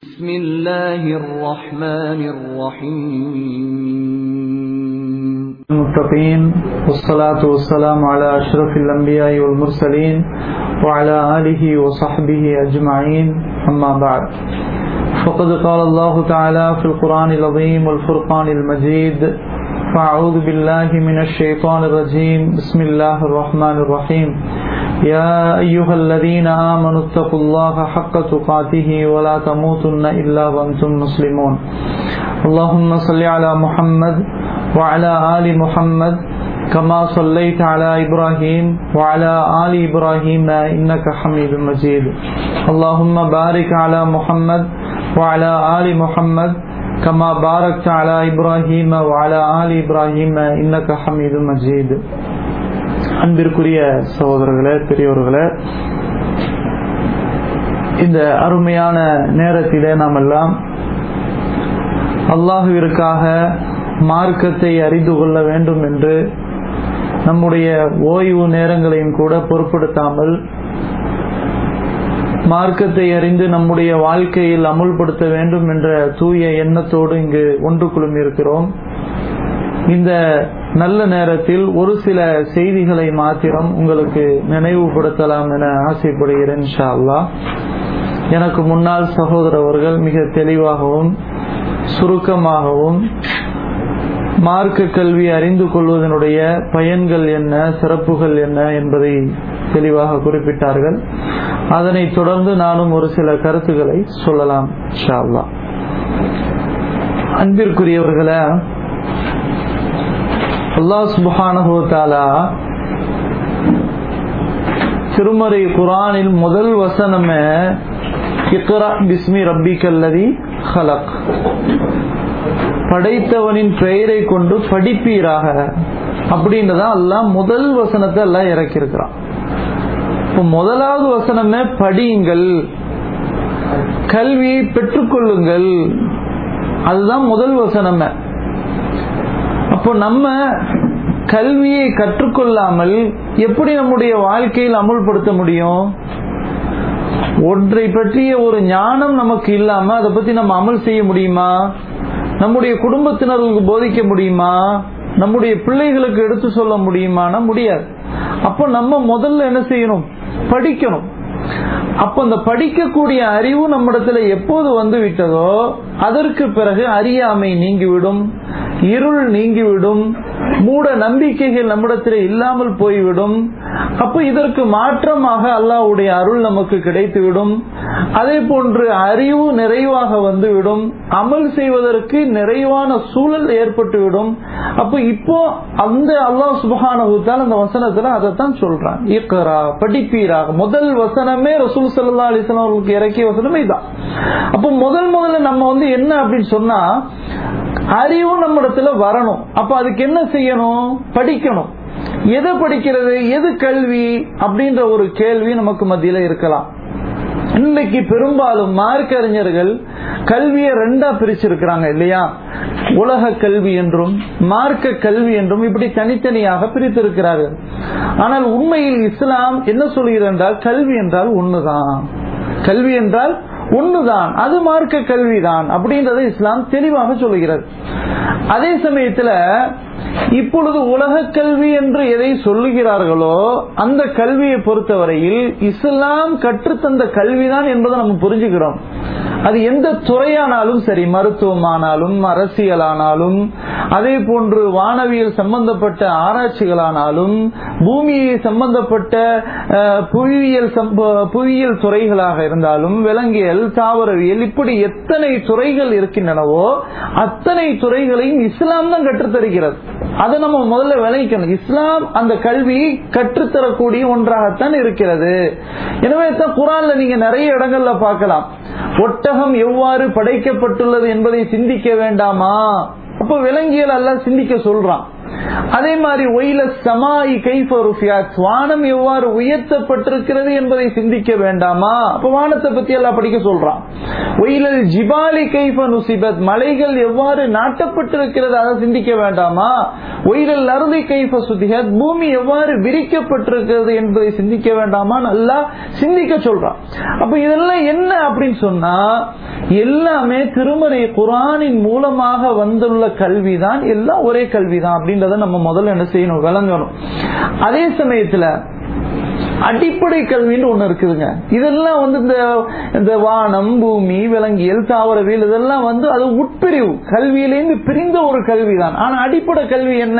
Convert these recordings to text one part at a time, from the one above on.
بسم الله الرحمن الرحيم المتقين والصلاة والسلام على أشرف الأنبياء والمرسلين وعلى آله وصحبه أجمعين أما بعد فقد قال الله تعالى في القرآن العظيم والفرقان المجيد فأعوذ بالله من الشيطان الرجيم بسم الله الرحمن الرحيم يا أيها الذين آمنوا اتقوا الله حق تقاته ولا تموتن إلا وأنتم مسلمون اللهم صل على محمد وعلى آل محمد كما صليت على إبراهيم وعلى آل إبراهيم إنك حميد مجيد اللهم بارك على محمد وعلى آل محمد كما باركت على إبراهيم وعلى آل إبراهيم إنك حميد مجيد அன்பிற்குரிய சகோதரர்களே பெரியவர்களே இந்த அருமையான நேரத்திலே நாம் எல்லாம் அல்லாஹுவிற்காக மார்க்கத்தை அறிந்து கொள்ள வேண்டும் என்று நம்முடைய ஓய்வு நேரங்களையும் கூட பொருட்படுத்தாமல் மார்க்கத்தை அறிந்து நம்முடைய வாழ்க்கையில் அமுல்படுத்த வேண்டும் என்ற தூய எண்ணத்தோடு இங்கு ஒன்று குழுமி இருக்கிறோம் இந்த நல்ல நேரத்தில் ஒரு சில செய்திகளை மாத்திரம் உங்களுக்கு நினைவுபடுத்தலாம் என ஆசைப்படுகிறேன் ஷா அல்லா எனக்கு முன்னால் சகோதரர் அவர்கள் மிக தெளிவாகவும் சுருக்கமாகவும் மார்க்க கல்வி அறிந்து கொள்வதனுடைய பயன்கள் என்ன சிறப்புகள் என்ன என்பதை தெளிவாக குறிப்பிட்டார்கள் அதனை தொடர்ந்து நானும் ஒரு சில கருத்துக்களை சொல்லலாம் ஷா அல்லா அன்பிற்குரியவர்களை அல்லா சுபானஹோதாலா திருமறை குரானில் முதல் வசனமே இக்ரா பிஸ்மி ரப்பி கல்லதி ஹலக் படைத்தவனின் பெயரை கொண்டு படிப்பீராக அப்படின்றதான் எல்லாம் முதல் வசனத்தை எல்லாம் இறக்கியிருக்கிறான் இப்போ முதலாவது வசனமே படியுங்கள் கல்வியை பெற்றுக்கொள்ளுங்கள் அதுதான் முதல் வசனமே அப்போ நம்ம கல்வியை கற்றுக்கொள்ளாமல் எப்படி நம்முடைய வாழ்க்கையில் அமுல்படுத்த முடியும் ஒன்றை பற்றிய ஒரு ஞானம் நமக்கு இல்லாம அதை பத்தி நம்ம அமல் செய்ய முடியுமா நம்முடைய குடும்பத்தினர்களுக்கு போதிக்க முடியுமா நம்முடைய பிள்ளைகளுக்கு எடுத்து சொல்ல முடியுமானா முடியாது அப்போ நம்ம முதல்ல என்ன செய்யணும் படிக்கணும் அப்ப அந்த படிக்கக்கூடிய அறிவு நம்மிடத்துல எப்போது வந்து விட்டதோ அதற்கு பிறகு அறியாமை நீங்கிவிடும் இருள் நீங்கிவிடும் மூட நம்பிக்கைகள் நம்மிடத்தில் இல்லாமல் போய்விடும் அப்ப இதற்கு மாற்றமாக அல்லாவுடைய அருள் நமக்கு கிடைத்துவிடும் அதே போன்று அறிவு நிறைவாக வந்துவிடும் அமல் செய்வதற்கு நிறைவான சூழல் ஏற்பட்டுவிடும் அப்ப இப்போ அந்த அல்லாஹ் சுபகானகுத்தால் அந்த வசனத்துல அதைத்தான் சொல்றான் இக்கரா படிப்பீராக முதல் வசனமே ரசூல் சல்லா அலிஸ்லாம் அவர்களுக்கு இறக்கிய வசனமே இதான் அப்போ முதல் முதல்ல நம்ம வந்து என்ன அப்படின்னு சொன்னா அறிவு நம்மிடத்துல வரணும் அப்ப அதுக்கு என்ன செய்யணும் படிக்கணும் எதை படிக்கிறது எது கல்வி அப்படின்ற ஒரு கேள்வி நமக்கு மத்தியில இருக்கலாம் இன்னைக்கு பெரும்பாலும் மார்க்க அறிஞர்கள் கல்வியை ரெண்டா பிரிச்சிருக்கிறாங்க இல்லையா உலக கல்வி என்றும் மார்க்க கல்வி என்றும் இப்படி தனித்தனியாக பிரித்திருக்கிறார்கள் ஆனால் உண்மையில் இஸ்லாம் என்ன சொல்கிறது என்றால் கல்வி என்றால் ஒண்ணுதான் கல்வி என்றால் ஒண்ணுதான் அது மார்க்க கல்விதான் அப்படின்றத இஸ்லாம் தெளிவாக சொல்லுகிறது அதே சமயத்துல இப்பொழுது உலக கல்வி என்று எதை சொல்லுகிறார்களோ அந்த கல்வியை பொறுத்தவரையில் இஸ்லாம் கற்றுத்தந்த கல்விதான் என்பதை நம்ம புரிஞ்சுக்கிறோம் அது எந்த துறையானாலும் சரி மருத்துவமானாலும் அரசியலானாலும் அதே போன்று வானவியல் சம்பந்தப்பட்ட ஆராய்ச்சிகளானாலும் பூமியை சம்பந்தப்பட்ட புவியியல் புவியியல் துறைகளாக இருந்தாலும் விலங்கியல் தாவரவியல் இப்படி எத்தனை துறைகள் இருக்கின்றனவோ அத்தனை துறைகளையும் இஸ்லாம் தான் கற்றுத்தருகிறது அதை நம்ம முதல்ல விளைவிக்கணும் இஸ்லாம் அந்த கல்வியை கற்றுத்தரக்கூடிய ஒன்றாகத்தான் இருக்கிறது எனவே தான் குரான்ல நீங்க நிறைய இடங்கள்ல பார்க்கலாம் ஒட்டகம் எவ்வாறு படைக்கப்பட்டுள்ளது என்பதை சிந்திக்க வேண்டாமா அப்ப விலங்கியல் எல்லாம் சிந்திக்க சொல்றான் அதே மாதிரி ஒயில சமாயி கைஃபருஃபியாத் வானம் எவ்வாறு உயர்த்தப்பட்டிருக்கிறது என்பதை சிந்திக்க வேண்டாமா அப்ப வானத்தை பத்தி எல்லாம் படிக்க சொல்றான் ஒயிலல் ஜிபாலி கைஃப நுசிபத் மலைகள் எவ்வாறு நாட்டப்பட்டிருக்கிறது அதை சிந்திக்க வேண்டாமா ஒயிலல் அருதி கைஃப சுதிகத் பூமி எவ்வாறு விரிக்கப்பட்டிருக்கிறது என்பதை சிந்திக்க வேண்டாமா நல்லா சிந்திக்க சொல்றான் அப்ப இதெல்லாம் என்ன அப்படின்னு சொன்னா எல்லாமே திருமறை குரானின் மூலமாக வந்துள்ள கல்விதான் எல்லாம் ஒரே கல்விதான் அப்படின்றத நம்ம முதல்ல என்ன செய்யணும் விளங்கணும் அதே சமயத்துல அடிப்படை கல்வின்னு ஒண்ணு இருக்குதுங்க இதெல்லாம் வந்து இந்த இந்த வானம் பூமி விலங்கியல் தாவரவியல் இதெல்லாம் வந்து அது உட்பிரிவு கல்வியிலேருந்து பிரிந்த ஒரு கல்விதான் ஆனா அடிப்படை கல்வி என்ன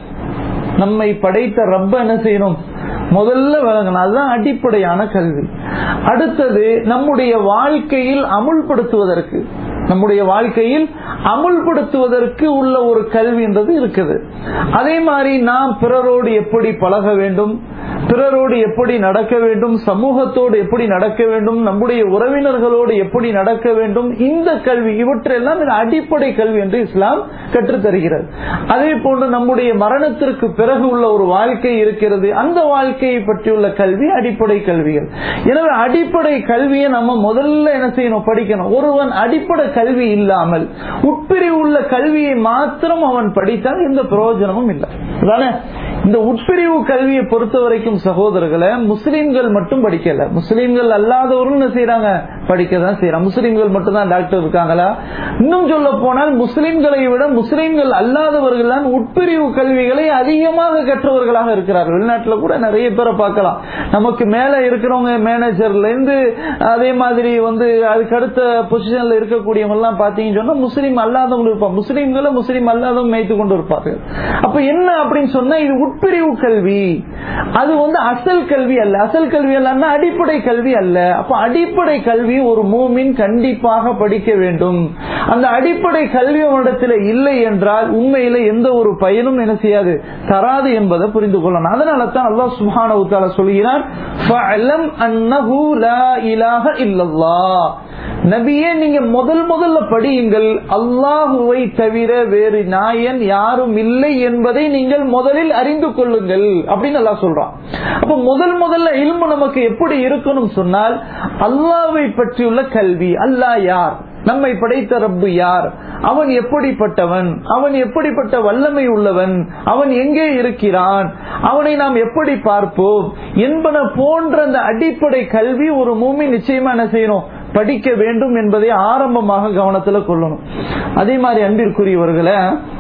நம்மை படைத்த ரப்ப என்ன செய்யணும் முதல்ல விளங்கணும் அதுதான் அடிப்படையான கல்வி அடுத்தது நம்முடைய வாழ்க்கையில் அமுல்படுத்துவதற்கு நம்முடைய வாழ்க்கையில் அமுல்படுத்துவதற்கு உள்ள ஒரு கல்வின்றது இருக்குது அதே மாதிரி நாம் பிறரோடு எப்படி பழக வேண்டும் பிறரோடு எப்படி நடக்க வேண்டும் சமூகத்தோடு எப்படி நடக்க வேண்டும் நம்முடைய உறவினர்களோடு எப்படி நடக்க வேண்டும் இந்த கல்வி இவற்றெல்லாம் இது அடிப்படை கல்வி என்று இஸ்லாம் கற்றுத் தருகிறது அதே போன்று நம்முடைய மரணத்திற்கு பிறகு உள்ள ஒரு வாழ்க்கை இருக்கிறது அந்த வாழ்க்கையை பற்றியுள்ள கல்வி அடிப்படை கல்விகள் எனவே அடிப்படை கல்வியை நம்ம முதல்ல என்ன செய்யணும் படிக்கணும் ஒருவன் அடிப்படை கல்வி இல்லாமல் உட்பிரிவு உள்ள கல்வியை மாத்திரம் அவன் படித்தால் எந்த பிரயோஜனமும் இல்லை அதானே இந்த உட்பிரிவு கல்வியை பொறுத்த வரைக்கும் சகோதரர்களை முஸ்லீம்கள் மட்டும் படிக்கல முஸ்லீம்கள் அல்லாதவர்கள் என்ன செய்யறாங்க படிக்க தான் செய்யறாங்க முஸ்லீம்கள் மட்டும் தான் டாக்டர் இருக்காங்களா இன்னும் சொல்ல போனால் முஸ்லீம்களை விட முஸ்லீம்கள் அல்லாதவர்கள் தான் உட்பிரிவு கல்விகளை அதிகமாக கற்றவர்களாக இருக்கிறார்கள் வெளிநாட்டுல கூட நிறைய பேரை பார்க்கலாம் நமக்கு மேல இருக்கிறவங்க மேனேஜர்ல இருந்து அதே மாதிரி வந்து அதுக்கு அடுத்த பொசிஷன்ல இருக்கக்கூடியவங்க எல்லாம் பாத்தீங்கன்னு சொன்னா முஸ்லீம் அல்லாதவங்க இருப்பாங்க முஸ்லீம்களை முஸ்லீம் அல்லாதவங்க மேய்த்து கொண்டு இருப்பார்கள் அப்ப என்ன அப்படின்னு சொன்னா இது உட்பிரிவு கல்வி அது வந்து அசல் கல்வி அல்ல அசல் கல்வி அல்லன்னா அடிப்படை கல்வி அல்ல அப்ப அடிப்படை கல்வி ஒரு மூமின் கண்டிப்பாக படிக்க வேண்டும் அந்த அடிப்படை கல்வி அவனிடத்தில் இல்லை என்றால் உண்மையில எந்த ஒரு பயனும் என்ன செய்யாது தராது என்பதை புரிந்து கொள்ளணும் அதனால தான் அல்லாஹ் சுப்ஹானஹு வ தஆலா சொல்கிறார் ஃபஅலம் அன்னஹு லா இலாஹ இல்லல்லாஹ் நபியே நீங்க முதல் முதல்ல படியுங்கள் அல்லாஹுவை தவிர வேறு நாயன் யாரும் இல்லை என்பதை நீங்கள் முதலில் அறிந்து கொள்ளுங்கள் அப்படின்னு அல்லாஹ் சொல்றான் அப்ப முதல் முதல்ல இல்மு நமக்கு எப்படி இருக்கணும் சொன்னால் அல்லாஹ்வை பற்றியுள்ள கல்வி அல்லாஹ் யார் நம்மை படைத்த ரப்பு யார் அவன் எப்படிப்பட்டவன் அவன் எப்படிப்பட்ட வல்லமை உள்ளவன் அவன் எங்கே இருக்கிறான் அவனை நாம் எப்படி பார்ப்போம் என்பன போன்ற அந்த அடிப்படை கல்வி ஒரு மூமி நிச்சயமா என்ன செய்யணும் படிக்க வேண்டும் என்பதை ஆரம்பமாக கவனத்துல கொள்ளணும் அதே மாதிரி அன்பிற்குரியவர்களை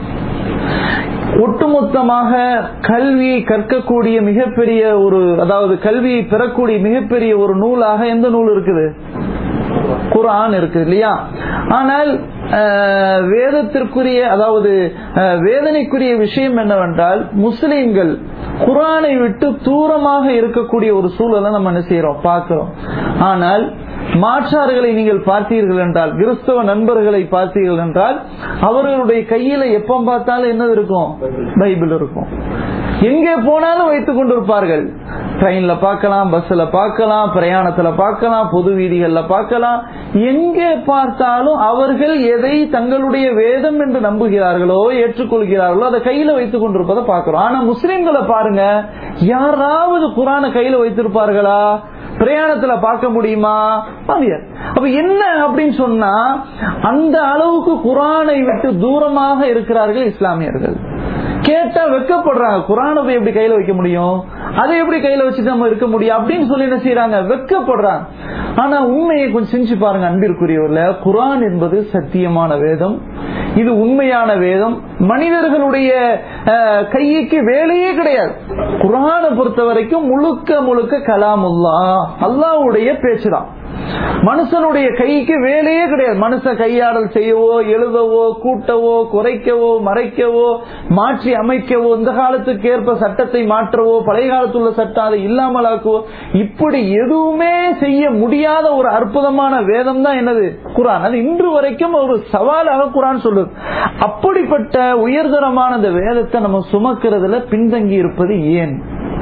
ஒட்டுமொத்தமாக கல்வியை கற்கக்கூடிய மிகப்பெரிய ஒரு அதாவது கல்வியை பெறக்கூடிய மிகப்பெரிய ஒரு நூலாக எந்த நூல் இருக்குது குரான் இருக்கு இல்லையா ஆனால் அஹ், வேதத்திற்குரிய அதாவது அஹ், வேதனைக்குரிய விஷயம் என்னவென்றால் முஸ்லிம்கள் குரானை விட்டு தூரமாக இருக்கக்கூடிய ஒரு சூழலை நம்ம என்ன செய்யறோம் பார்க்கிறோம் ஆனால் மாற்றார்களை நீங்கள் பார்த்தீர்கள் என்றால் கிறிஸ்தவ நண்பர்களை பார்த்தீர்கள் என்றால் அவர்களுடைய கையில எப்ப பார்த்தாலும் என்னது இருக்கும் பைபிள் இருக்கும் எங்கே போனாலும் வைத்துக் கொண்டிருப்பார்கள் ட்ரெயின்ல பார்க்கலாம் பஸ்ல பார்க்கலாம் பிரயாணத்துல பார்க்கலாம் பொது வீதிகள்ல பார்க்கலாம் எங்கே பார்த்தாலும் அவர்கள் எதை தங்களுடைய வேதம் என்று நம்புகிறார்களோ ஏற்றுக்கொள்கிறார்களோ அதை கையில வைத்துக் கொண்டிருப்பதை பார்க்கிறோம் ஆனா முஸ்லிம்களை பாருங்க யாராவது குரான கையில வைத்திருப்பார்களா பிரயாணத்துல பார்க்க முடியுமா முடியாது அப்ப என்ன அப்படின்னு சொன்னா அந்த அளவுக்கு குரானை விட்டு தூரமாக இருக்கிறார்கள் இஸ்லாமியர்கள் கேட்டா வெக்கப்படுறாங்க குரானை போய் எப்படி கையில வைக்க முடியும் அதை எப்படி கையில வச்சுட்டு நம்ம இருக்க முடியும் அப்படின்னு சொல்லி என்ன செய்யறாங்க வெக்கப்படுறாங்க ஆனா உண்மையை கொஞ்சம் செஞ்சு பாருங்க அன்பிற்குரியவர்ல குரான் என்பது சத்தியமான வேதம் இது உண்மையான வேதம் மனிதர்களுடைய அஹ், கைக்கு வேலையே கிடையாது குரானை பொறுத்த வரைக்கும் முழுக்க முழுக்க கலாமுல்லா அல்லாஹ்வுடைய பேச்சுதான் மனுஷனுடைய கைக்கு வேலையே கிடையாது மனுஷன் கையாடல் செய்யவோ எழுதவோ கூட்டவோ குறைக்கவோ மறைக்கவோ மாற்றி அமைக்கவோ இந்த காலத்துக்கு ஏற்ப சட்டத்தை மாற்றவோ பழைய காலத்துல உள்ள சட்டம் அதை இல்லாமலாக்கவோ இப்படி எதுவுமே செய்ய முடியாத ஒரு அற்புதமான வேதம் தான் என்னது குரான் அது இன்று வரைக்கும் ஒரு சவாலாக குரான் சொல்லுது அப்படிப்பட்ட உயர்தரமான இந்த வேதத்தை நம்ம சுமக்கிறதுல பின்தங்கி இருப்பது ஏன்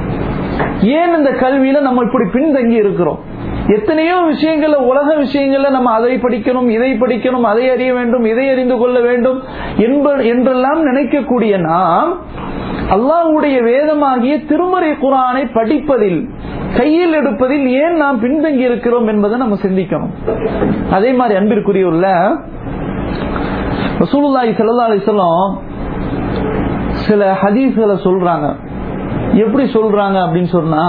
ஏன் இந்த கல்வியில நம்ம இப்படி பின்தங்கி இருக்கிறோம் எத்தனையோ விஷயங்கள்ல உலக விஷயங்கள்ல நம்ம அதை படிக்கணும் இதை படிக்கணும் அதை அறிய வேண்டும் இதை அறிந்து கொள்ள வேண்டும் என்ப- என்றெல்லாம் நினைக்கக்கூடிய நாம் அல்லாஹ்வுடைய வேதமாகிய திருமறை குரானை படிப்பதில் கையில் எடுப்பதில் ஏன் நாம் பின்தங்கி இருக்கிறோம் என்பதை நம்ம சிந்திக்கணும் அதே மாதிரி அன்பிற்குரியுள்ள ரசூலுல்லாஹி ஸல்லல்லாஹு அலைஹி வஸல்லம் சில ஹதீஸ்களை சொல்றாங்க எப்படி சொல்றாங்க அப்படின்னு சொன்னா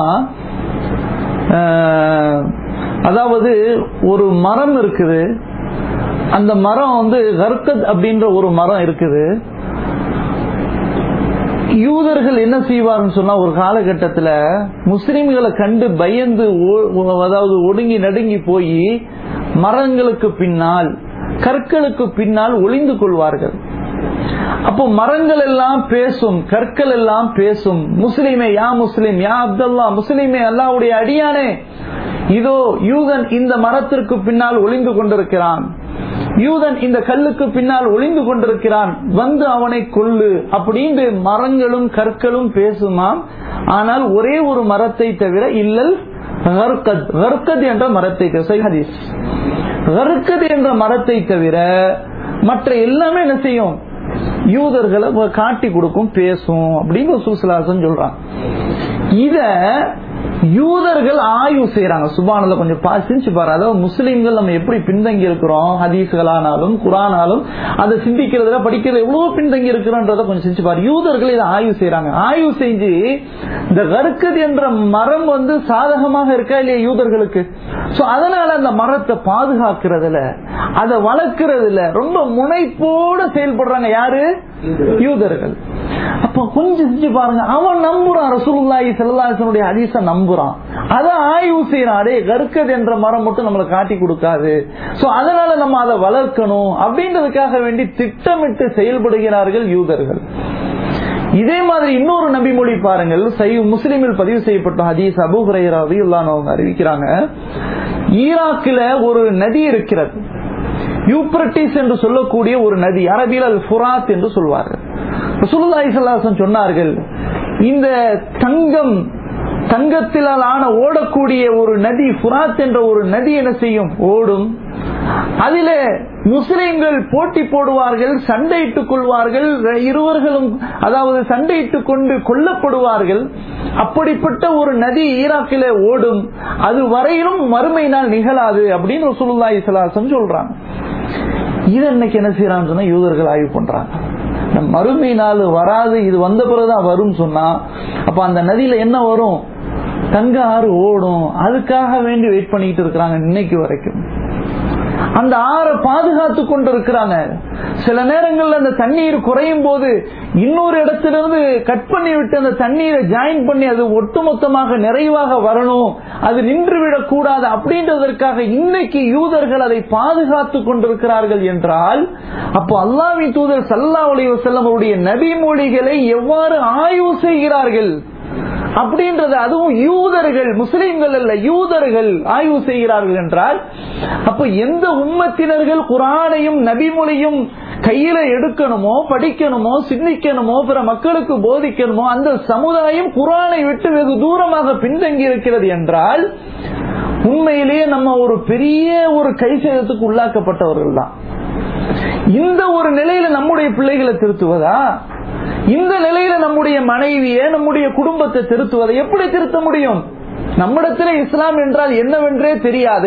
அஹ், அதாவது ஒரு மரம் இருக்குது அந்த மரம் வந்து கர்கத் அப்படின்ற ஒரு மரம் இருக்குது யூதர்கள் என்ன செய்வார்னு சொன்னா ஒரு காலகட்டத்துல முஸ்லிம்களை கண்டு பயந்து ஓ- ஓ- அதாவது ஒடுங்கி நடுங்கி போய் மரங்களுக்கு பின்னால் கற்களுக்கு பின்னால் ஒளிந்து கொள்வார்கள் அப்போ மரங்கள் எல்லாம் பேசும் கற்கள் எல்லாம் பேசும் முஸ்லிமே யா முஸ்லிம் யா அப்துல்லா முஸ்லிமே அல்லாவுடைய அடியானே இதோ யூதன் இந்த மரத்திற்கு பின்னால் ஒளிந்து கொண்டிருக்கிறான் யூதன் இந்த கல்லுக்கு பின்னால் ஒளிந்து கொண்டிருக்கிறான் வந்து அவனை கொல்லு அப்படின்னு மரங்களும் கற்களும் பேசுமாம் ஆனால் ஒரே ஒரு மரத்தை தவிர இல்லல் கர்கத் கர்கத் என்ற மரத்தை தவிர சஹீஹ் ஹதீஸ் கர்கத் என்ற மரத்தை தவிர மற்ற எல்லாமே என்ன செய்யும் யூதர்களை காட்டி கொடுக்கும் பேசும் அப்படின்னு சுசலாசன் சொல்றான் இத யூதர்கள் ஆய்வு செய்யறாங்க சுபானல கொஞ்சம் பா- சிந்திச்சு பாரு அதாவது முஸ்லிம்கள் நம்ம எப்படி பின்தங்கி இருக்கிறோம் ஹதீஸ்களானாலும் குரானாலும் அதை சிந்திக்கிறதுல படிக்கிறது எவ்வளவு பின்தங்கி இருக்கிறோன்றத கொஞ்சம் சிந்திச்சு பாரு யூதர்கள் இதை ஆய்வு செய்யறாங்க ஆய்வு செஞ்சு இந்த கருக்கது என்ற மரம் வந்து சாதகமாக இருக்கா இல்லையா யூதர்களுக்கு சோ அதனால அந்த மரத்தை பாதுகாக்கிறதுல அதை வளர்க்கறதுல ரொம்ப முனைப்போட செயல்படுறாங்க யாரு யூதர்கள் அப்ப கொஞ்சம் செஞ்சு பாருங்க அவன் நம்புறான் ரசூலுல்லாஹி ஸல்லல்லாஹு அலைஹி வஸல்லம் ஹதீஸ நம்புறான் அத ஆய்வு செய்யறான் அடே கற்கது என்ற மரம் மட்டும் நம்மள காட்டி கொடுக்காது சோ அதனால நம்ம அதை வளர்க்கணும் அப்படின்றதுக்காக வேண்டி திட்டமிட்டு செயல்படுகிறார்கள் யூதர்கள் இதே மாதிரி இன்னொரு நபிமொழி பாருங்கள் சை முஸ்லிமில் பதிவு செய்யப்பட்ட ஹதீஸ் அபு ஹுரைரா ரலியல்லாஹு அவங்க அறிவிக்கிறாங்க ஈராக்கில ஒரு நதி இருக்கிறது யூப்ரட்டிஸ் என்று சொல்லக்கூடிய ஒரு நதி அரபியில் அல் ஃபுராத் என்று சொல்வார்கள் ரசூலுல்லாஹி ஸல்லல்லாஹு அலைஹி வஸல்லம் சொன்னார்கள் இந்த தங்கம் தங்கத்திலால் ஆன ஓடக்கூடிய ஒரு நதி ஃபுராத் என்ற ஒரு நதி என்ன செய்யும் ஓடும் அதிலே முஸ்லிம்கள் போட்டி போடுவார்கள் சண்டையிட்டுக் கொள்வார்கள் இருவர்களும் அதாவது சண்டையிட்டுக் கொண்டு கொல்லப்படுவார்கள் அப்படிப்பட்ட ஒரு நதி ஈராக்கிலே ஓடும் அது வரையிலும் மறுமை நாள் நிகழாது அப்படின்னு ரசூலுல்லாஹி ஸல்லல்லாஹு அலைஹி வஸல்லம் சொல்றாங்க இது இன்னைக்கு என்ன செய்யறான்னு சொன்னா யூதர்கள் ஆய்வு பண்றாங்க இந்த மறுமை நாள் வராது இது வந்த பிறகுதான் வரும் சொன்னா அப்ப அந்த நதியில என்ன வரும் தங்க ஆறு ஓடும் அதுக்காக வேண்டி வெயிட் பண்ணிட்டு இருக்கிறாங்க இன்னைக்கு வரைக்கும் அந்த ஆறை பாதுகாத்து கொண்டு இருக்கிறாங்க சில நேரங்கள்ல அந்த தண்ணீர் குறையும் போது இன்னொரு இடத்திலிருந்து கட் பண்ணி விட்டு அந்த தண்ணீரை ஜாயின் பண்ணி அது ஒட்டுமொத்தமாக நிறைவாக வரணும் அது நின்று விடக் கூடாது அப்படின்றதற்காக இன்னைக்கு யூதர்கள் அதை பாதுகாத்து கொண்டிருக்கிறார்கள் என்றால் அப்போ அல்லாவின் தூதர் சல்லா அலி வசல்லம் அவருடைய நபி மொழிகளை எவ்வாறு ஆய்வு செய்கிறார்கள் அப்படின்றது அதுவும் யூதர்கள் முஸ்லிம்கள் அல்ல யூதர்கள் ஆய்வு செய்கிறார்கள் என்றால் அப்ப எந்த உம்மத்தினர்கள் குரானையும் நபிமொழியும் கையில எடுக்கணுமோ படிக்கணுமோ சிந்திக்கணுமோ பிற மக்களுக்கு போதிக்கணுமோ அந்த சமுதாயம் குரானை விட்டு வெகு தூரமாக பின்தங்கி இருக்கிறது என்றால் உண்மையிலேயே நம்ம ஒரு பெரிய ஒரு கைசேதத்துக்கு உள்ளாக்கப்பட்டவர்கள் தான் இந்த ஒரு நிலையில நம்முடைய பிள்ளைகளை திருத்துவதா இந்த நிலையில நம்முடைய மனைவிய நம்முடைய குடும்பத்தை திருத்துவதை எப்படி திருத்த முடியும் நம்மிடத்துல இஸ்லாம் என்றால் என்னவென்றே தெரியாது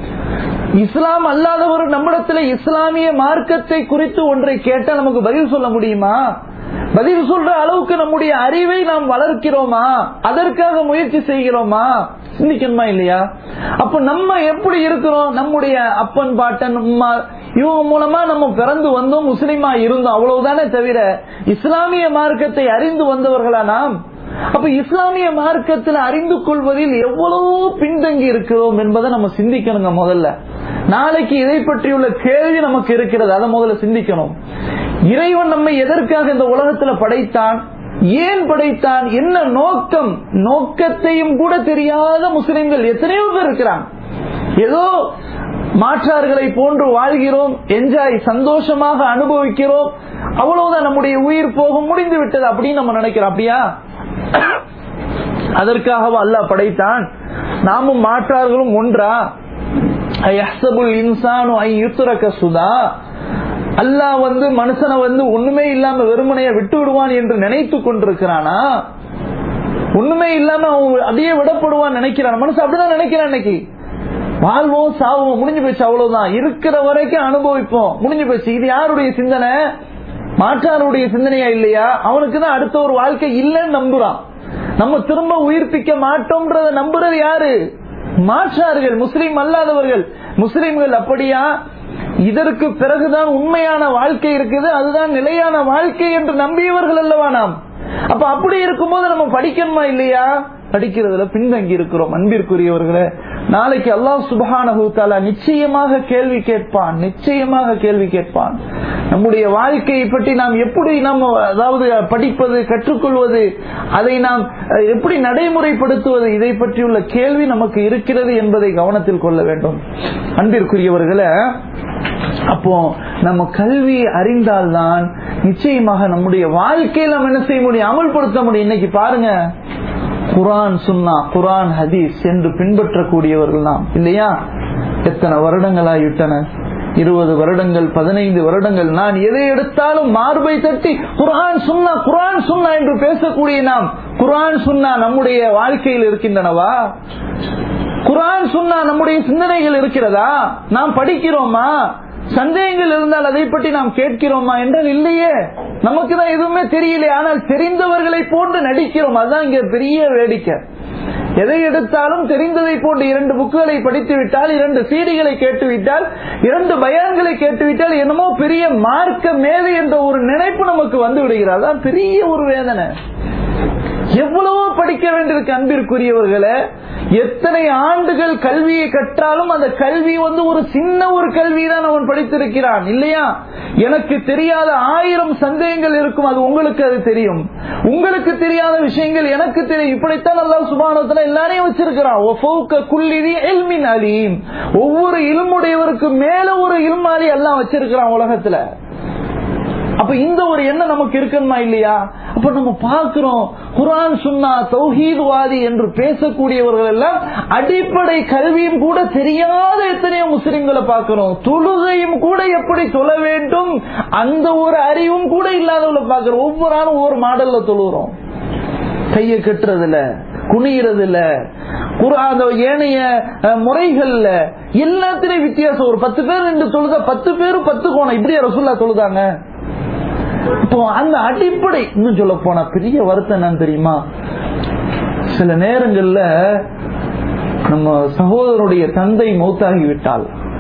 இஸ்லாம் அல்லாதவர் நம்மிடத்துல இஸ்லாமிய மார்க்கத்தை குறித்து ஒன்றை கேட்டால் நமக்கு பதில் சொல்ல முடியுமா பதில் சொல்ற அளவுக்கு நம்முடைய அறிவை நாம் வளர்க்கிறோமா அதற்காக முயற்சி செய்கிறோமா சிந்திக்கணுமா இல்லையா அப்ப நம்ம எப்படி இருக்கிறோம் நம்முடைய அப்பன் பாட்டன் அம்மா இவங்க மூலமா நம்ம பிறந்து வந்தோம் முஸ்லிமா இருந்தோம் அவ்வளவுதானே தவிர இஸ்லாமிய மார்க்கத்தை அறிந்து வந்தவர்களா நாம் அப்ப இஸ்லாமிய மார்க்கத்தில் அறிந்து கொள்வதில் எவ்வளவு பின்தங்கி இருக்கிறோம் என்பதை நம்ம சிந்திக்கணுங்க முதல்ல நாளைக்கு இதை பற்றியுள்ள கேள்வி நமக்கு இருக்கிறது அதை முதல்ல சிந்திக்கணும் இறைவன் நம்மை எதற்காக இந்த உலகத்துல படைத்தான் ஏன் படைத்தான் என்ன நோக்கம் நோக்கத்தையும் கூட தெரியாத முஸ்லிம்கள் எத்தனையோ பேர் இருக்கிறாங்க ஏதோ மாற்றார்களை போன்று வாழ்கிறோம் என்ஜாய் சந்தோஷமாக அனுபவிக்கிறோம் அவ்வளவுதான் நம்முடைய உயிர் போகும் முடிந்து விட்டது அப்படின்னு நம்ம நினைக்கிறோம் அப்படியா அதற்காகவா அல்லாஹ் படைத்தான் நாமும் மாற்றார்களும் ஒன்றா அயஹ்சபுல் இன்சானு ஐ யுத்ரக சுதா அல்லாஹ் வந்து மனுஷனை வந்து ஒண்ணுமே இல்லாம வெறுமனைய விட்டு விடுவான் என்று நினைத்து கொண்டிருக்கிறானா ஒண்ணுமே இல்லாம அவன் அப்படியே விடப்படுவான் நினைக்கிறான் மனுஷன் அப்படிதான் நினைக்கிறான் இன்னைக்கு வாழ்வோம் சாவோம் முடிஞ்சு போச்சு அவ்வளவுதான் இருக்கிற வரைக்கும் அனுபவிப்போம் முடிஞ்சு போச்சு இது யாருடைய சிந்தனை மாற்றாருடைய சிந்தனையா இல்லையா அவனுக்கு தான் அடுத்த ஒரு வாழ்க்கை இல்லைன்னு நம்புறான் நம்ம திரும்ப உயிர்ப்பிக்க மாட்டோம்ன்றத நம்புறது யாரு மாற்றார்கள் முஸ்லீம் அல்லாதவர்கள் முஸ்லீம்கள் அப்படியா இதற்கு பிறகுதான் உண்மையான வாழ்க்கை இருக்குது அதுதான் நிலையான வாழ்க்கை என்று நம்பியவர்கள் அல்லவா நாம் அப்ப அப்படி இருக்கும்போது நம்ம படிக்கணுமா இல்லையா படிக்கிறதுல பின்தங்கி இருக்கிறோம் அன்பிற்குரியவர்களே நாளைக்கு அல்லாஹ் சுபஹானஹு தஆலா நிச்சயமாக கேள்வி கேட்பான் நிச்சயமாக கேள்வி கேட்பான் நம்முடைய வாழ்க்கையை பற்றி நாம் எப்படி நம்ம அதாவது படிப்பது கற்றுக்கொள்வது அதை நாம் அஹ், எப்படி நடைமுறைப்படுத்துவது இதை பற்றியுள்ள கேள்வி நமக்கு இருக்கிறது என்பதை கவனத்தில் கொள்ள வேண்டும் அன்பிற்குரியவர்களே அப்போ நம்ம கல்வி அறிந்தால்தான் நிச்சயமாக நம்முடைய வாழ்க்கையில் நம்ம என்ன செய்ய முடியும் அமல்படுத்த முடியும் இன்னைக்கு பாருங்க குரான் சுன்னா குரான் ஹதீஸ் என்று பின்பற்றக்கூடியவர்கள் நாம் இல்லையா எத்தனை வருடங்களாகிவிட்டன இருபது வருடங்கள் பதினைந்து வருடங்கள் நான் எதை எடுத்தாலும் மார்பை தட்டி குரான் சுன்னா குரான் சுன்னா என்று பேசக்கூடிய நாம் குரான் சுன்னா நம்முடைய வாழ்க்கையில் இருக்கின்றனவா குரான் சுன்னா நம்முடைய சிந்தனைகள் இருக்கிறதா நாம் படிக்கிறோமா சந்தேகங்கள் இருந்தால் அதை பற்றி நாம் கேட்கிறோமா என்றால் இல்லையே நமக்கு தான் எதுவுமே தெரியல ஆனால் தெரிந்தவர்களை போன்று நடிக்கிறோம் அதுதான் இங்க பெரிய வேடிக்கை எதை எடுத்தாலும் தெரிந்ததை போன்று இரண்டு புக்குகளை படித்து விட்டால் இரண்டு சீடிகளை கேட்டுவிட்டால் இரண்டு பயான்களை கேட்டுவிட்டால் என்னமோ பெரிய மார்க்க மேதை என்ற ஒரு நினைப்பு நமக்கு வந்து விடுகிறது அதான் பெரிய ஒரு வேதனை எவ்வளவோ படிக்க வேண்டியிருக்கு அன்பிற்குரியவர்களே எத்தனை ஆண்டுகள் கல்வியை கற்றாலும் அந்த கல்வி வந்து ஒரு சின்ன ஒரு கல்வி தான் அவன் படித்திருக்கிறான் இல்லையா எனக்கு தெரியாத ஆயிரம் சந்தேகங்கள் இருக்கும் அது உங்களுக்கு அது தெரியும் உங்களுக்கு தெரியாத விஷயங்கள் எனக்கு தெரியும் இப்படித்தான் அல்லாஹ் சுபானத்துல எல்லாரையும் வச்சிருக்கிறான் ஒஃபௌக குல்லிதி இல்மின் அலீம் ஒவ்வொரு இல்முடையவருக்கு மேல ஒரு இல்மாலி எல்லாம் வச்சிருக்கிறான் உலகத்துல அப்ப இந்த ஒரு எண்ணம் நமக்கு இருக்கணுமா இல்லையா அப்ப நம்ம பார்க்கிறோம் குரான் சுன்னா தௌஹீத்வாதி என்று பேசக்கூடியவர்கள் எல்லாம் அடிப்படை கல்வியும் கூட தெரியாத எத்தனையோ முஸ்லிம்களை பார்க்கிறோம் தொழுகையும் கூட எப்படி தொழ வேண்டும் அந்த ஒரு அறிவும் கூட இல்லாதவங்களை பார்க்கிறோம் ஒவ்வொரு ஆளும் ஒவ்வொரு மாடல்ல தொழுகிறோம் கையை கட்டுறதுல குனியறதுல குர்ஆன் அந்த ஏனைய அஹ், முறைகள்ல எல்லாத்திலையும் வித்தியாசம் ஒரு பத்து பேர் ரெண்டு தொழுதா பத்து பேரும் பத்து கோணம் இப்படியா ரசூல்லா தொழுதாங்க இப்போ அந்த அடிப்படை இன்னும் சொல்ல போனா பெரிய வருத்தம் என்னன்னு தெரியுமா சில நேரங்கள்ல நம்ம சகோதரனுடைய தந்தை மௌத்தாகி விட்டால்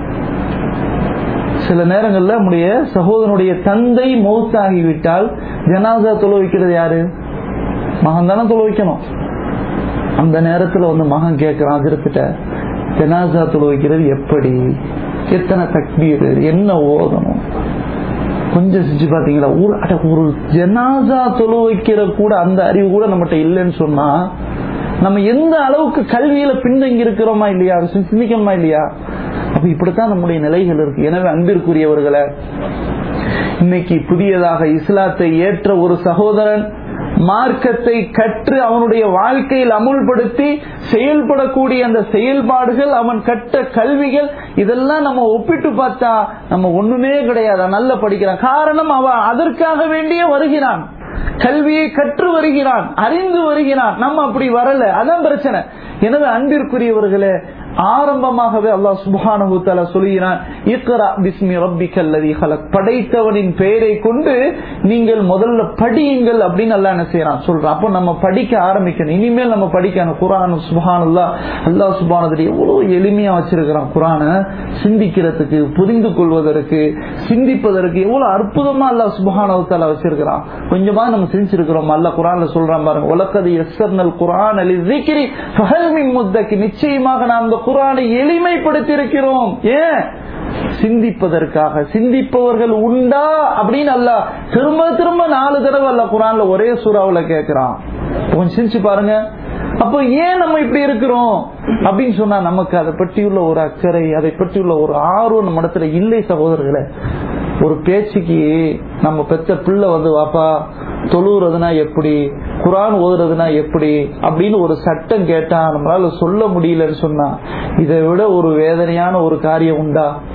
சில நேரங்கள்ல நம்முடைய சகோதரனுடைய தந்தை மௌத்தாகி விட்டால் ஜனாசா தொழு வைக்கிறது யாரு மகன் தானே தொழு வைக்கணும் அந்த நேரத்துல வந்து மகன் கேட்கிறான் அதிர்கிட்ட ஜனாசா தொழு வைக்கிறது எப்படி எத்தனை தக்பீர் என்ன ஓதணும் கொஞ்சம் செஞ்சு பாத்தீங்களா ஒரு அட, ஒரு ஜனாசா தொழு வைக்கிற கூட அந்த அறிவு கூட நம்மகிட்ட இல்லைன்னு சொன்னா நம்ம எந்த அளவுக்கு கல்வியில பின்தங்கி இருக்கிறோமா இல்லையா அதை சிந்தி- சிந்திக்கணுமா இல்லையா அப்ப இப்படித்தான் நம்முடைய நிலைகள் இருக்கு எனவே அன்பிற்குரியவர்களை இன்னைக்கு புதியதாக இஸ்லாத்தை ஏற்ற ஒரு சகோதரன் மார்க்கத்தை கற்று அவனுடைய வாழ்க்கையில் அமுல்படுத்தி செயல்படக்கூடிய அந்த செயல்பாடுகள் அவன் கற்ற கல்விகள் இதெல்லாம் நம்ம ஒப்பிட்டு பார்த்தா நம்ம ஒண்ணுமே கிடையாது நல்ல படிக்கிறான் காரணம் அவன் அதற்காக வேண்டியே வருகிறான் கல்வியை கற்று வருகிறான் அறிந்து வருகிறான் நம்ம அப்படி வரல அதான் பிரச்சனை எனவே அன்பிற்குரியவர்களே ஆரம்பமாகவே அல்லாஹ் சுப்ஹானஹு தஆலா சொல்கிறான் இக்ரா பிஸ்மி ரப்பிக்கல் லதீ ஹலக் படைத்தவனின் பெயரை கொண்டு நீங்கள் முதல்ல படியுங்கள் அப்படின்னு அல்லாஹ் என்ன செய்யறான் சொல்றான் அப்போ நம்ம படிக்க ஆரம்பிக்கணும் இனிமேல் நம்ம படிக்கணும் குர்ஆன் சுப்ஹானல்லாஹ் அல்லாஹ் சுப்ஹானஹு எவ்வளவு எளிமையா வச்சிருக்கிறான் குர்ஆனை சிந்திக்கிறதுக்கு புரிந்து கொள்வதற்கு சிந்திப்பதற்கு எவ்வளவு அற்புதமா அல்லாஹ் சுப்ஹானஹு தஆலா வச்சிருக்கிறான் கொஞ்சமா நம்ம சிந்திச்சிருக்கிறோம் அல்லாஹ் குர்ஆன்ல சொல்றான் பாருங்க உலகது எஸ்ஸர்னல் குர்ஆன் அலி ذிக்ரி ஃபஹல் மின் முத்தக்கி நிச்சயமாக நாம் இந்த குர்ஆனை எளிமைப்படுத்தி இருக்கிறோம் ஏன் சிந்திப்பதற்காக சிந்திப்பவர்கள் உண்டா அப்படின்னு அல்லாஹ் திரும்ப திரும்ப நாலு தடவை அல்லாஹ் குர்ஆன்ல ஒரே சூறாவுல கேட்கிறான் கொஞ்சம் சிந்திச்சு பாருங்க அப்போ ஏன் நம்ம இப்படி இருக்கிறோம் அப்படின்னு சொன்னா நமக்கு அதை பற்றியுள்ள ஒரு அக்கறை அதை பற்றியுள்ள ஒரு ஆர்வம் நம்ம இடத்துல இல்லை சகோதரர்களே ஒரு பேச்சுக்கு நம்ம பெத்த பிள்ளை வந்து வாப்பா தொழுறதுனா எப்படி குரான் ஓதுறதுனா எப்படி அப்படின்னு ஒரு சட்டம் கேட்டா நம்மளால சொல்ல முடியலன்னு சொன்னா இதை விட ஒரு வேதனையான ஒரு காரியம் உண்டா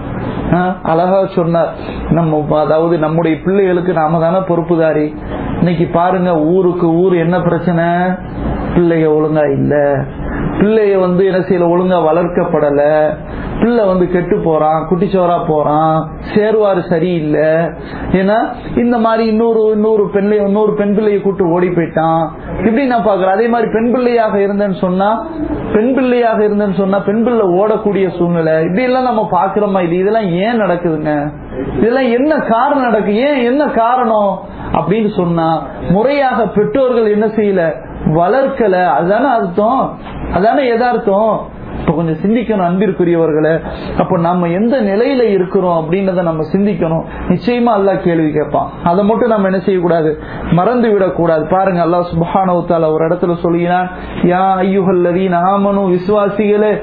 ஆஹ், அழகா சொன்னார் நம்ம அதாவது நம்முடைய பிள்ளைகளுக்கு நாம தானே பொறுப்புதாரி இன்னைக்கு பாருங்க ஊருக்கு ஊர் என்ன பிரச்சனை பிள்ளைங்க ஒழுங்கா இல்ல பிள்ளைய வந்து என்ன செய்யல ஒழுங்கா வளர்க்கப்படல பிள்ளை வந்து கெட்டு போறான் குட்டிச்சோரா போறான் சேருவாரு சரியில்லை ஏன்னா இந்த மாதிரி இன்னொரு இன்னொரு பெண்ணை இன்னொரு பெண் பிள்ளையை கூட்டு ஓடி போயிட்டான் இப்படி நான் பாக்குறேன் அதே மாதிரி பெண் பிள்ளையாக இருந்தேன்னு சொன்னா பெண் பிள்ளையாக இருந்தேன்னு சொன்னா பெண் பிள்ளை ஓடக்கூடிய சூழ்நிலை இப்படி எல்லாம் நம்ம பாக்குறோமா இது இதெல்லாம் ஏன் நடக்குதுங்க இதெல்லாம் என்ன காரணம் நடக்கு ஏன் என்ன காரணம் அப்படின்னு சொன்னா முறையாக பெற்றோர்கள் என்ன செய்யல வளர்க்கல அதுதானே அர்த்தம் அதானே எதார்த்தம் இப்ப கொஞ்சம் சிந்திக்கணும் அன்பிற்குரியவர்களே அப்ப நம்ம எந்த நிலையில இருக்கிறோம் அப்படின்றத நம்ம சிந்திக்கணும் நிச்சயமா அல்லாஹ் கேள்வி கேட்பான் அதை மட்டும் நம்ம என்ன செய்யக்கூடாது மறந்து விடக்கூடாது பாருங்க அல்லாஹ் சுப்ஹானஹு தஆலா ஒரு இடத்துல சொல்கிறான் யா ஐயுஹல்லதீன ஆமனு விசுவாசிகளே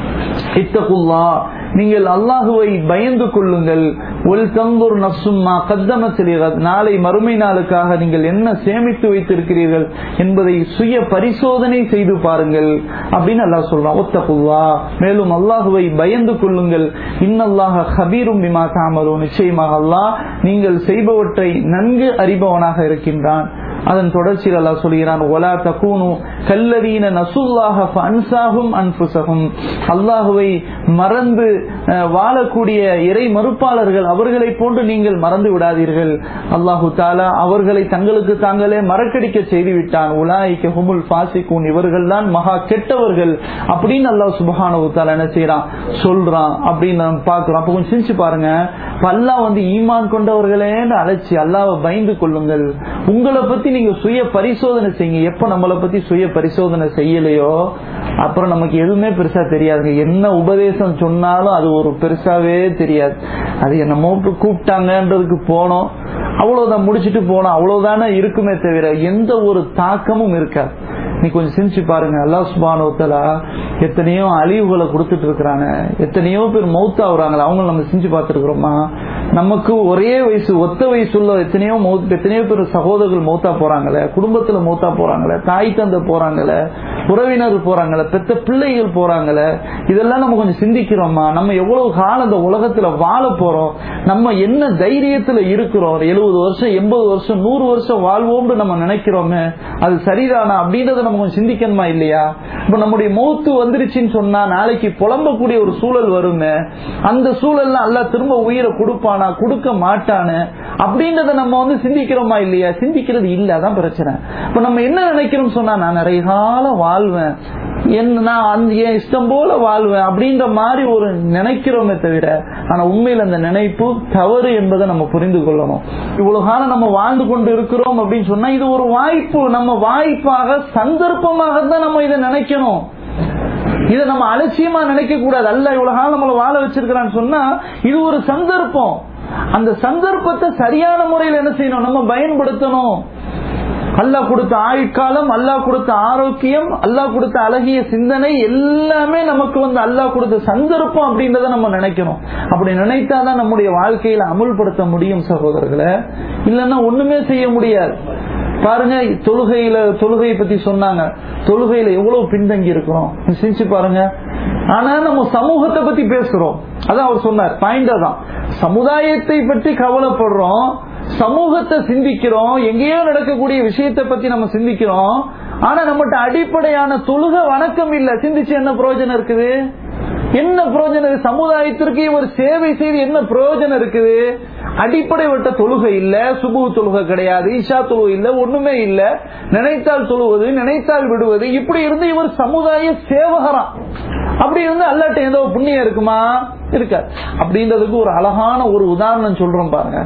இத்தகுல்லா நீங்கள் அல்லாஹுவை பயந்து கொள்ளுங்கள் ஒல் தங்குர் நப்சும்மா கத்தமத்திலிகத் நாளை மறுமை நாளுக்காக நீங்கள் என்ன சேமித்து வைத்திருக்கிறீர்கள் என்பதை சுய பரிசோதனை செய்து பாருங்கள் அப்படின்னு அல்லாஹ் சொல்றான் ஒத்தகுல்லா மேலும் அல்லாஹுவை பயந்து கொள்ளுங்கள் இன்னல்லாஹ ஹபீரும் பிமா தாமரோ நிச்சயமாக அல்லாஹ் நீங்கள் செய்பவற்றை நன்கு அறிபவனாக இருக்கின்றான் அதன் தொடர்ச்சியில் அல்லாஹ் சொல்கிறான் ஒலா தகூனு கல்லதீன நசுல்லாஹ அன்சாகும் அன்புசகும் அல்லாஹுவை மறந்து அஹ், வாழக்கூடிய இறை மறுப்பாளர்கள் அவர்களை போன்று நீங்கள் மறந்து விடாதீர்கள் அல்லாஹு தாலா அவர்களை தங்களுக்கு தாங்களே மறக்கடிக்க செய்து விட்டான் உலாய்க்க ஹுமுல் பாசிக்கூன் இவர்கள் தான் மகா கெட்டவர்கள் அப்படின்னு அல்லாஹ் சுபஹானு தாலா என்ன செய்யறான் சொல்றான் அப்படின்னு நம்ம பார்க்கிறோம் அப்ப கொஞ்சம் சிந்திச்சு பாருங்க இப்ப அல்லாஹ் வந்து ஈமான் கொண்டவர்களேன்னு அழைச்சி அல்லாஹ்வை பயந்து கொள்ளுங்கள் உங்களை பத்தி நீங்க சுய பரிசோதனை செய்யுங்க எப்ப நம்மளை பத்தி சுய பரிசோதனை செய்யலையோ அப்புறம் நமக்கு எதுவுமே பெருசா தெரியாதுங்க என்ன உபதேசம் சொன்னாலும் அது ஒரு பெருசாவே தெரியாது அது என்னமோ கூப்பிட்டாங்கன்றதுக்கு போனோம் அவ்வளவுதான் முடிச்சிட்டு போனோம் அவ்வளவுதானே இருக்குமே தவிர எந்த ஒரு தாக்கமும் இருக்காது நீ கொஞ்சம் சிந்திச்சு பாருங்க அல்லாஹ் சுபானோத்தலா எத்தனையோ அழிவுகளை கொடுத்துட்டு இருக்கிறாங்க எத்தனையோ பேர் மௌத்தாவுறாங்களா அவங்க நம்ம செஞ்சு பார்த்துருக்குறோமா நமக்கு ஒரே வயசு ஒத்த வயசுள்ள எத்தனையோ மௌத் எத்தனையோ பேர் சகோதரர்கள் மௌத்தா போறாங்களே குடும்பத்துல மௌத்தா போறாங்களே தாய் தந்தை போறாங்களே உறவினர் போறாங்களே பெத்த பிள்ளைகள் போறாங்களே இதெல்லாம் நம்ம கொஞ்சம் சிந்திக்கிறோமா நம்ம எவ்வளவு காலம் இந்த உலகத்துல வாழ போறோம் நம்ம என்ன தைரியத்துல இருக்கிறோம் எழுபது வருஷம் எண்பது வருஷம் நூறு வருஷம் வாழ்வோம்னு நம்ம நினைக்கிறோமே அது சரிதானா அப்படின்றத நம்ம கொஞ்சம் சிந்திக்கணுமா இல்லையா இப்ப நம்முடைய மௌத்து வந்துருச்சுன்னு சொன்னா நாளைக்கு புலம்பக்கூடிய ஒரு சூழல் வருமே அந்த சூழல்ல அல்ல திரும்ப உயிரை கொடுப்பானா கொடுக்க மாட்டானு அப்படின்றத நம்ம வந்து சிந்திக்கிறோமா இல்லையா சிந்திக்கிறது இல்ல அதான் பிரச்சனை இப்ப நம்ம என்ன நினைக்கிறோம் சொன்னா நான் நிறைய காலம் வாழ்வேன் என்ன நான் அந்த என் இஷ்டம் போல வாழ்வேன் அப்படின்ற மாதிரி ஒரு நினைக்கிறோமே தவிர ஆனா உண்மையில் அந்த நினைப்பு தவறு என்பதை நம்ம புரிந்து கொள்ளணும் இவ்வளவு காலம் நம்ம வாழ்ந்து கொண்டு இருக்கிறோம் அப்படின்னு சொன்னா இது ஒரு வாய்ப்பு நம்ம வாய்ப்பாக சந்தர்ப்பமாக தான் நம்ம இதை நினைக்கணும் இதை நம்ம அலட்சியமா நினைக்க கூடாது அல்ல இவ்வளவு காலம் நம்மளை வாழ வச்சிருக்கிறான்னு சொன்னா இது ஒரு சந்தர்ப்பம் அந்த சந்தர்ப்பத்தை சரியான முறையில் என்ன செய்யணும் நம்ம பயன்படுத்தணும் அல்லாஹ் கொடுத்த ஆயுட்காலம் அல்லாஹ் கொடுத்த ஆரோக்கியம் அல்லாஹ் கொடுத்த அழகிய சிந்தனை எல்லாமே நமக்கு வந்து அல்லாஹ் கொடுத்த சந்தர்ப்பம் அப்படின்றத நம்ம நினைக்கணும் அப்படி நினைத்தாதான் நம்முடைய வாழ்க்கையில அமுல்படுத்த முடியும் சகோதரர்களை இல்லைன்னா ஒண்ணுமே செய்ய முடியாது பாருங்க தொழுகையில தொழுகையை பத்தி சொன்னாங்க தொழுகையில எவ்வளவு பின்தங்கி இருக்கிறோம் சிந்திச்சு பாருங்க ஆனா நம்ம சமூகத்தை பத்தி பேசுறோம் அதான் அவர் சொன்னார் பாயிண்ட் தான் சமுதாயத்தை பற்றி கவலைப்படுறோம் சமூகத்தை சிந்திக்கிறோம் எங்கேயோ நடக்கக்கூடிய விஷயத்தை பத்தி நம்ம சிந்திக்கிறோம் ஆனா நம்மகிட்ட அடிப்படையான தொழுக வணக்கம் இல்ல சிந்திச்சு என்ன பிரயோஜனம் இருக்குது என்ன பிரயோஜனம் இருக்கு? சமுதாயத்திற்கு ஒரு சேவை செய்து என்ன பிரயோஜனம் இருக்குது அடிப்படை விட்ட தொழுகை இல்ல சுபு தொழுகை கிடையாது இஷா தொழுகை இல்ல ஒண்ணுமே இல்ல நினைத்தால் தொழுவது நினைத்தால் விடுவது இப்படி இருந்து இவர் சமுதாய சேவகரா அப்படி இருந்து அல்லாட்ட ஏதோ புண்ணியம் இருக்குமா இருக்காது அப்படின்றதுக்கு ஒரு அழகான ஒரு உதாரணம் சொல்றோம் பாருங்க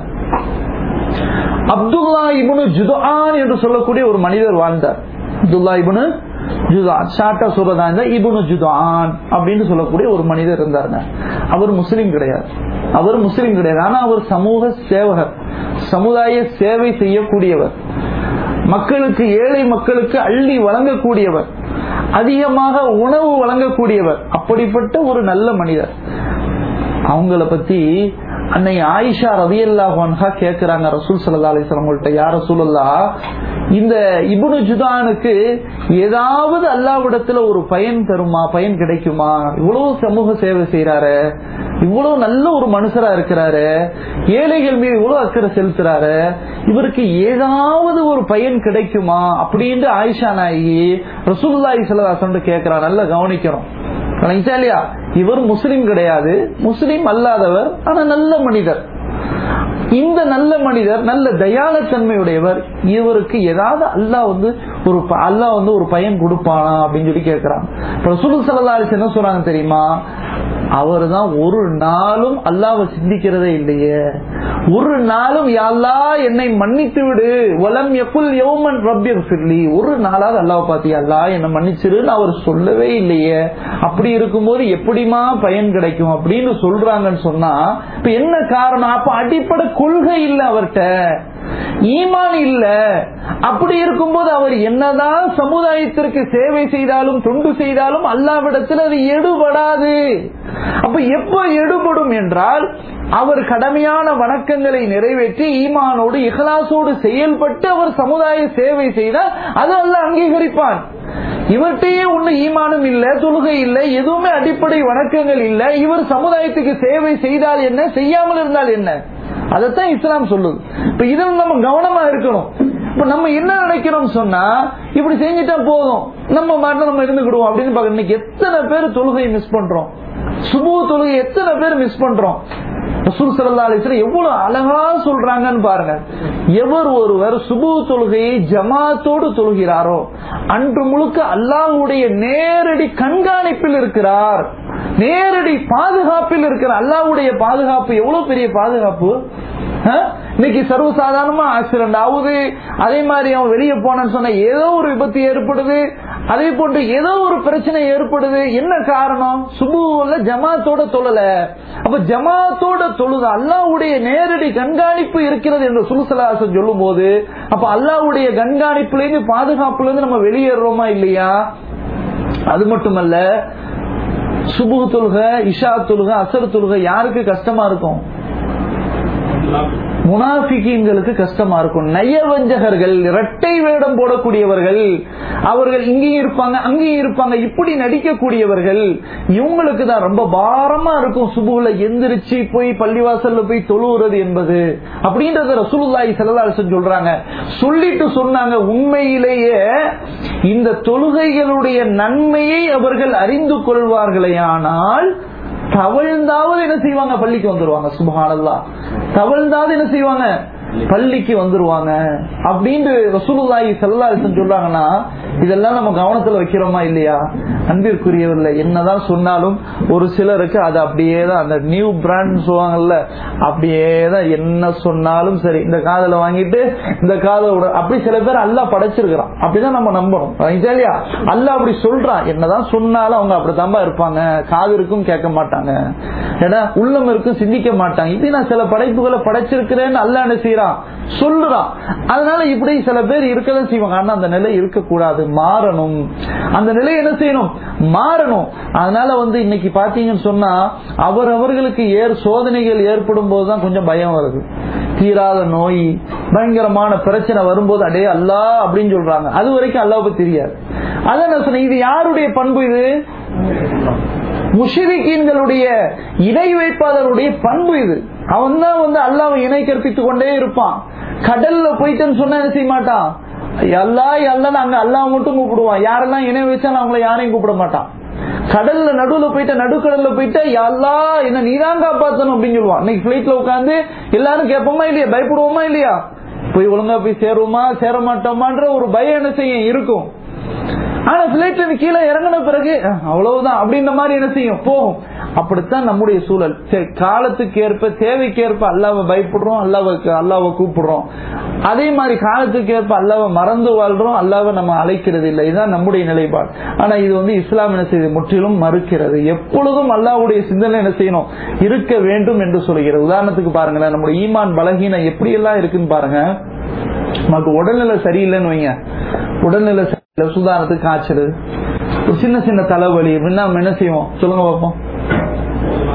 அப்துல்லா இபுனு ஜுதான் என்று சொல்லக்கூடிய ஒரு மனிதர் வாழ்ந்தார் அப்துல்லா இபுனு ஜுதான் ஷார்ட்டா சொல்றதா இருந்தா இபுனு ஜுதான் அப்படின்னு சொல்லக்கூடிய ஒரு மனிதர் இருந்தாருங்க அவர் முஸ்லீம் கிடையாது அவர் முஸ்லீம் கிடையாது ஆனா அவர் சமூக சேவகர் சமுதாய சேவை செய்யக்கூடியவர் மக்களுக்கு ஏழை மக்களுக்கு அள்ளி வழங்கக்கூடியவர் அதிகமாக உணவு வழங்கக்கூடியவர் அப்படிப்பட்ட ஒரு நல்ல மனிதர் அவங்கள பத்தி அன்னை ஆயிஷா ரதியல்லா கேக்குறாங்க ரசூல் சல்லா அலிஸ்லாம் உங்கள்ட்ட யார் ரசூலல்லா இந்த இபுனு ஜுதானுக்கு ஏதாவது அல்லாவிடத்துல ஒரு பயன் தருமா பயன் கிடைக்குமா இவ்வளவு சமூக சேவை செய்யறாரு இவ்வளவு நல்ல ஒரு மனுஷரா இருக்கிறாரு ஏழைகள் மீது இவ்வளவு அக்கறை செலுத்துறாரு இவருக்கு ஏதாவது ஒரு பயன் கிடைக்குமா அப்படின்னு ஆயிஷா நாயகி ரசூல்லாய் சல்லாசன் கேட்கிறா நல்லா கவனிக்கிறோம் கவனிச்சா இல்லையா இவர் முஸ்லிம் கிடையாது முஸ்லிம் அல்லாதவர் ஆனா நல்ல மனிதர் இந்த நல்ல மனிதர் நல்ல தயாளத்தன்மையுடையவர் இவருக்கு ஏதாவது அல்லாஹ் வந்து ஒரு ப- அல்லாஹ் வந்து ஒரு பயன் கொடுப்பானா அப்படின்னு சொல்லி கேட்கிறாங்க ரசூல் சல்லா அலிஸ் என்ன சொல்றாங்க தெரியுமா அவர் தான் ஒரு நாளும் அல்லாவை சிந்திக்கிறதே இல்லையே ஒரு நாளும் யா அல்லாஹ் என்னை மன்னித்து விடு வலம் எப்புல் யௌமன் ரப்பியர் ஃபிர்லி ஒரு நாளாவது அல்லாஹ் பாத்தியா அல்லாஹ் என்னை மன்னிச்சிருன்னு அவர் சொல்லவே இல்லையே அப்படி இருக்கும்போது எப்படிமா பயன் கிடைக்கும் அப்படின்னு சொல்றாங்கன்னு சொன்னா இப்ப என்ன காரணம் அப்ப அடிப்படை கொள்கை இல்ல அவர்கிட்ட ஈமான் இல்ல அப்படி இருக்கும்போது அவர் என்னதான் சமுதாயத்திற்கு சேவை செய்தாலும் தொண்டு செய்தாலும் அல்லாவிடத்தில் அது எடுபடாது அப்ப எப்ப எடுபடும் என்றால் அவர் கடமையான வணக்கங்களை நிறைவேற்றி ஈமானோடு இஹ்லாசோடு செயல்பட்டு அவர் சமுதாய சேவை செய்தால் அது அல்ல அங்கீகரிப்பான் இவர்கிட்டயே ஒண்ணு ஈமானும் இல்ல தொழுகை இல்ல எதுவுமே அடிப்படை வணக்கங்கள் இல்ல இவர் சமுதாயத்துக்கு சேவை செய்தால் என்ன செய்யாமல் இருந்தால் என்ன அதைத்தான் இஸ்லாம் சொல்லுது இப்ப இதில் நம்ம கவனமா இருக்கணும் இப்ப நம்ம என்ன நினைக்கிறோம் சொன்னா இப்படி செஞ்சுட்டா போதும் நம்ம மாட்டில் நம்ம இருந்துக்கிடுவோம் அப்படின்னு பாக்க இன்னைக்கு எத்தனை பேர் தொழுகையை மிஸ் பண்றோம் சுபு தொழுகை எத்தனை பேர் மிஸ் பண்றோம் ரசூல் ஸல்லல்லாஹு அலைஹி வஸல்லம் எவ்வளவு அழகா சொல்றாங்கன்னு பாருங்க எவர் ஒருவர் சுபு தொழுகையை ஜமாத்தோடு தொழுகிறாரோ அன்று முழுக்க அல்லாஹ்வுடைய நேரடி கண்காணிப்பில் இருக்கிறார் நேரடி பாதுகாப்பில் இருக்கிற அல்லாஹ்வுடைய பாதுகாப்பு எவ்வளவு பெரிய பாதுகாப்பு ஆ? இன்னைக்கு சர்வசாதாரணமா ஆக்சிடென்ட் ஆகுது அதே மாதிரி அவன் வெளியே போனான்னு சொன்னா ஏதோ ஒரு விபத்து ஏற்படுது அதே போன்று ஏதோ ஒரு பிரச்சனை ஏற்படுது என்ன காரணம் சுபுல ஜமாத்தோட தொழல அப்ப ஜமாத்தோட தொழுது அல்லாஹ்வுடைய நேரடி கண்காணிப்பு இருக்கிறது என்று சுலுசலாசன் சொல்லும் போது அப்ப அல்லாஹ்வுடைய கண்காணிப்புல இருந்து பாதுகாப்புல இருந்து நம்ம வெளியேறோமா இல்லையா அது மட்டுமல்ல சுபு தொழுக இஷா தொழுக அசர் தொழுக யாருக்கு கஷ்டமா இருக்கும் முனாஃபிகீன்களுக்கு கஷ்டமா இருக்கும் நயவஞ்சகர்கள் இரட்டை வேடம் போடக்கூடியவர்கள் அவர்கள் இங்கேயும் இருப்பாங்க அங்கேயும் இருப்பாங்க இப்படி நடிக்கக்கூடியவர்கள் இவங்களுக்கு தான் ரொம்ப பாரமா இருக்கும் சுபுல எந்திரிச்சு போய் பள்ளிவாசல்ல போய் தொழுவுறது என்பது அப்படின்றத ரசூலுல்லாஹி ஸல்லல்லாஹு அலைஹி வஸல்லம் சொல்றாங்க சொல்லிட்டு சொன்னாங்க உண்மையிலேயே இந்த தொழுகைகளுடைய நன்மையை அவர்கள் அறிந்து கொள்வார்களேயானால் தவழ்ந்தாவது என்ன செய்வாங்க பள்ளிக்கு வந்துருவாங்க சுபஹானல்லா தவழ்ந்தாவது என்ன செய்வாங்க பள்ளிக்கு வந்துருவாங்க அப்படின்னு ரசூலுல்லாஹி ஸல்லல்லாஹு அலைஹி வஸல்லம் சொல்றாங்கன்னா இதெல்லாம் நம்ம கவனத்துல வைக்கிறோமா இல்லையா அன்பிற்குரியவர்ல என்னதான் சொன்னாலும் ஒரு சிலருக்கு அது அப்படியே தான் அந்த நியூ பிராண்ட் சொல்லுவாங்கல்ல அப்படியே தான் என்ன சொன்னாலும் சரி இந்த காதல வாங்கிட்டு இந்த காதல விட அப்படி சில பேர் அல்லாஹ் படைச்சிருக்கிறான் அப்படிதான் நம்ம நம்பணும் ரைட்டா இல்லையா அல்லாஹ் அப்படி சொல்றான் என்னதான் சொன்னாலும் அவங்க அப்படித்தாம்பா இருப்பாங்க காது இருக்கும் கேட்க மாட்டாங்க ஏன்னா உள்ளம் இருக்கும் சிந்திக்க மாட்டாங்க இப்படி நான் சில படைப்புகளை படைச்சிருக்கிறேன்னு அல்லாஹ் என்ன செய்யறான் சொல்லுறான் அதனால இப்படி சில பேர் இருக்கதான் செய்வாங்க ஆனா அந்த நிலை இருக்கக்கூடாது மாறணும் அந்த நிலை என்ன செய்யணும் மாறணும் அதனால வந்து இன்னைக்கு பாத்தீங்கன்னு சொன்னா அவர் அவர்களுக்கு ஏர் சோதனைகள் ஏற்படும் போதுதான் கொஞ்சம் பயம் வருது தீராத நோய் பயங்கரமான பிரச்சனை வரும்போது அடே அல்லா அப்படின்னு சொல்றாங்க அது வரைக்கும் அல்லாவுக்கு தெரியாது அதான் நான் சொன்னேன் இது யாருடைய பண்பு இது முஷிரிக்கீன்களுடைய இணை வைப்பாளருடைய பண்பு இது அவன் தான் வந்து அல்லாவை இணை கற்பித்துக் கொண்டே இருப்பான் கடல்ல போயிட்டேன்னு சொன்னா என்ன செய்ய மாட்டான் எல்லா எல்லாம் அங்க அல்லாஹ் மட்டும் கூப்பிடுவான் யாரெல்லாம் இணை வச்சாலும் அவங்கள யாரையும் கூப்பிட மாட்டான் கடல்ல நடுவுல போயிட்ட நடுக்கடல்ல போயிட்ட எல்லா என்ன நீதான் காப்பாத்தணும் அப்படின்னு சொல்லுவான் இன்னைக்கு பிளைட்ல உட்காந்து எல்லாரும் கேட்போமா இல்லையா பயப்படுவோமா இல்லையா போய் ஒழுங்கா போய் சேருவோமா சேர மாட்டோமான்ற ஒரு பயம் என்ன செய்யும் இருக்கும் ஆனா பிளைட்ல இருந்து கீழே இறங்கின பிறகு அஹ், அவ்வளவுதான் அப்படின்ற மாதிரி என்ன செய்யும் போகும் அப்படித்தான் நம்முடைய சூழல் சரி காலத்துக்கு ஏற்ப தேவைக்கு ஏற்ப அல்லாவை பயப்படுறோம் அல்லாவுக்கு அல்லாவை கூப்பிடுறோம் அதே மாதிரி காலத்துக்கு ஏற்ப அல்லாவை மறந்து வாழ்றோம் அல்லாவை நம்ம அழைக்கிறது இல்லை இதுதான் நம்முடைய நிலைப்பாடு ஆனா இது வந்து இஸ்லாம் என்ன செய்யுது முற்றிலும் மறுக்கிறது எப்பொழுதும் அல்லாவுடைய சிந்தனை என்ன செய்யணும் இருக்க வேண்டும் என்று சொல்கிறது உதாரணத்துக்கு பாருங்களேன் நம்முடைய ஈமான் பலகீனம் எப்படி எல்லாம் இருக்குன்னு பாருங்க நமக்கு உடல்நிலை சரியில்லைன்னு வைங்க உடல்நிலை சரியில்லை சுதாரணத்துக்கு காய்ச்சல் ஒரு சின்ன சின்ன தலைவலி அப்படின்னா நம்ம என்ன செய்வோம் சொல்லுங்க பார்ப்போம்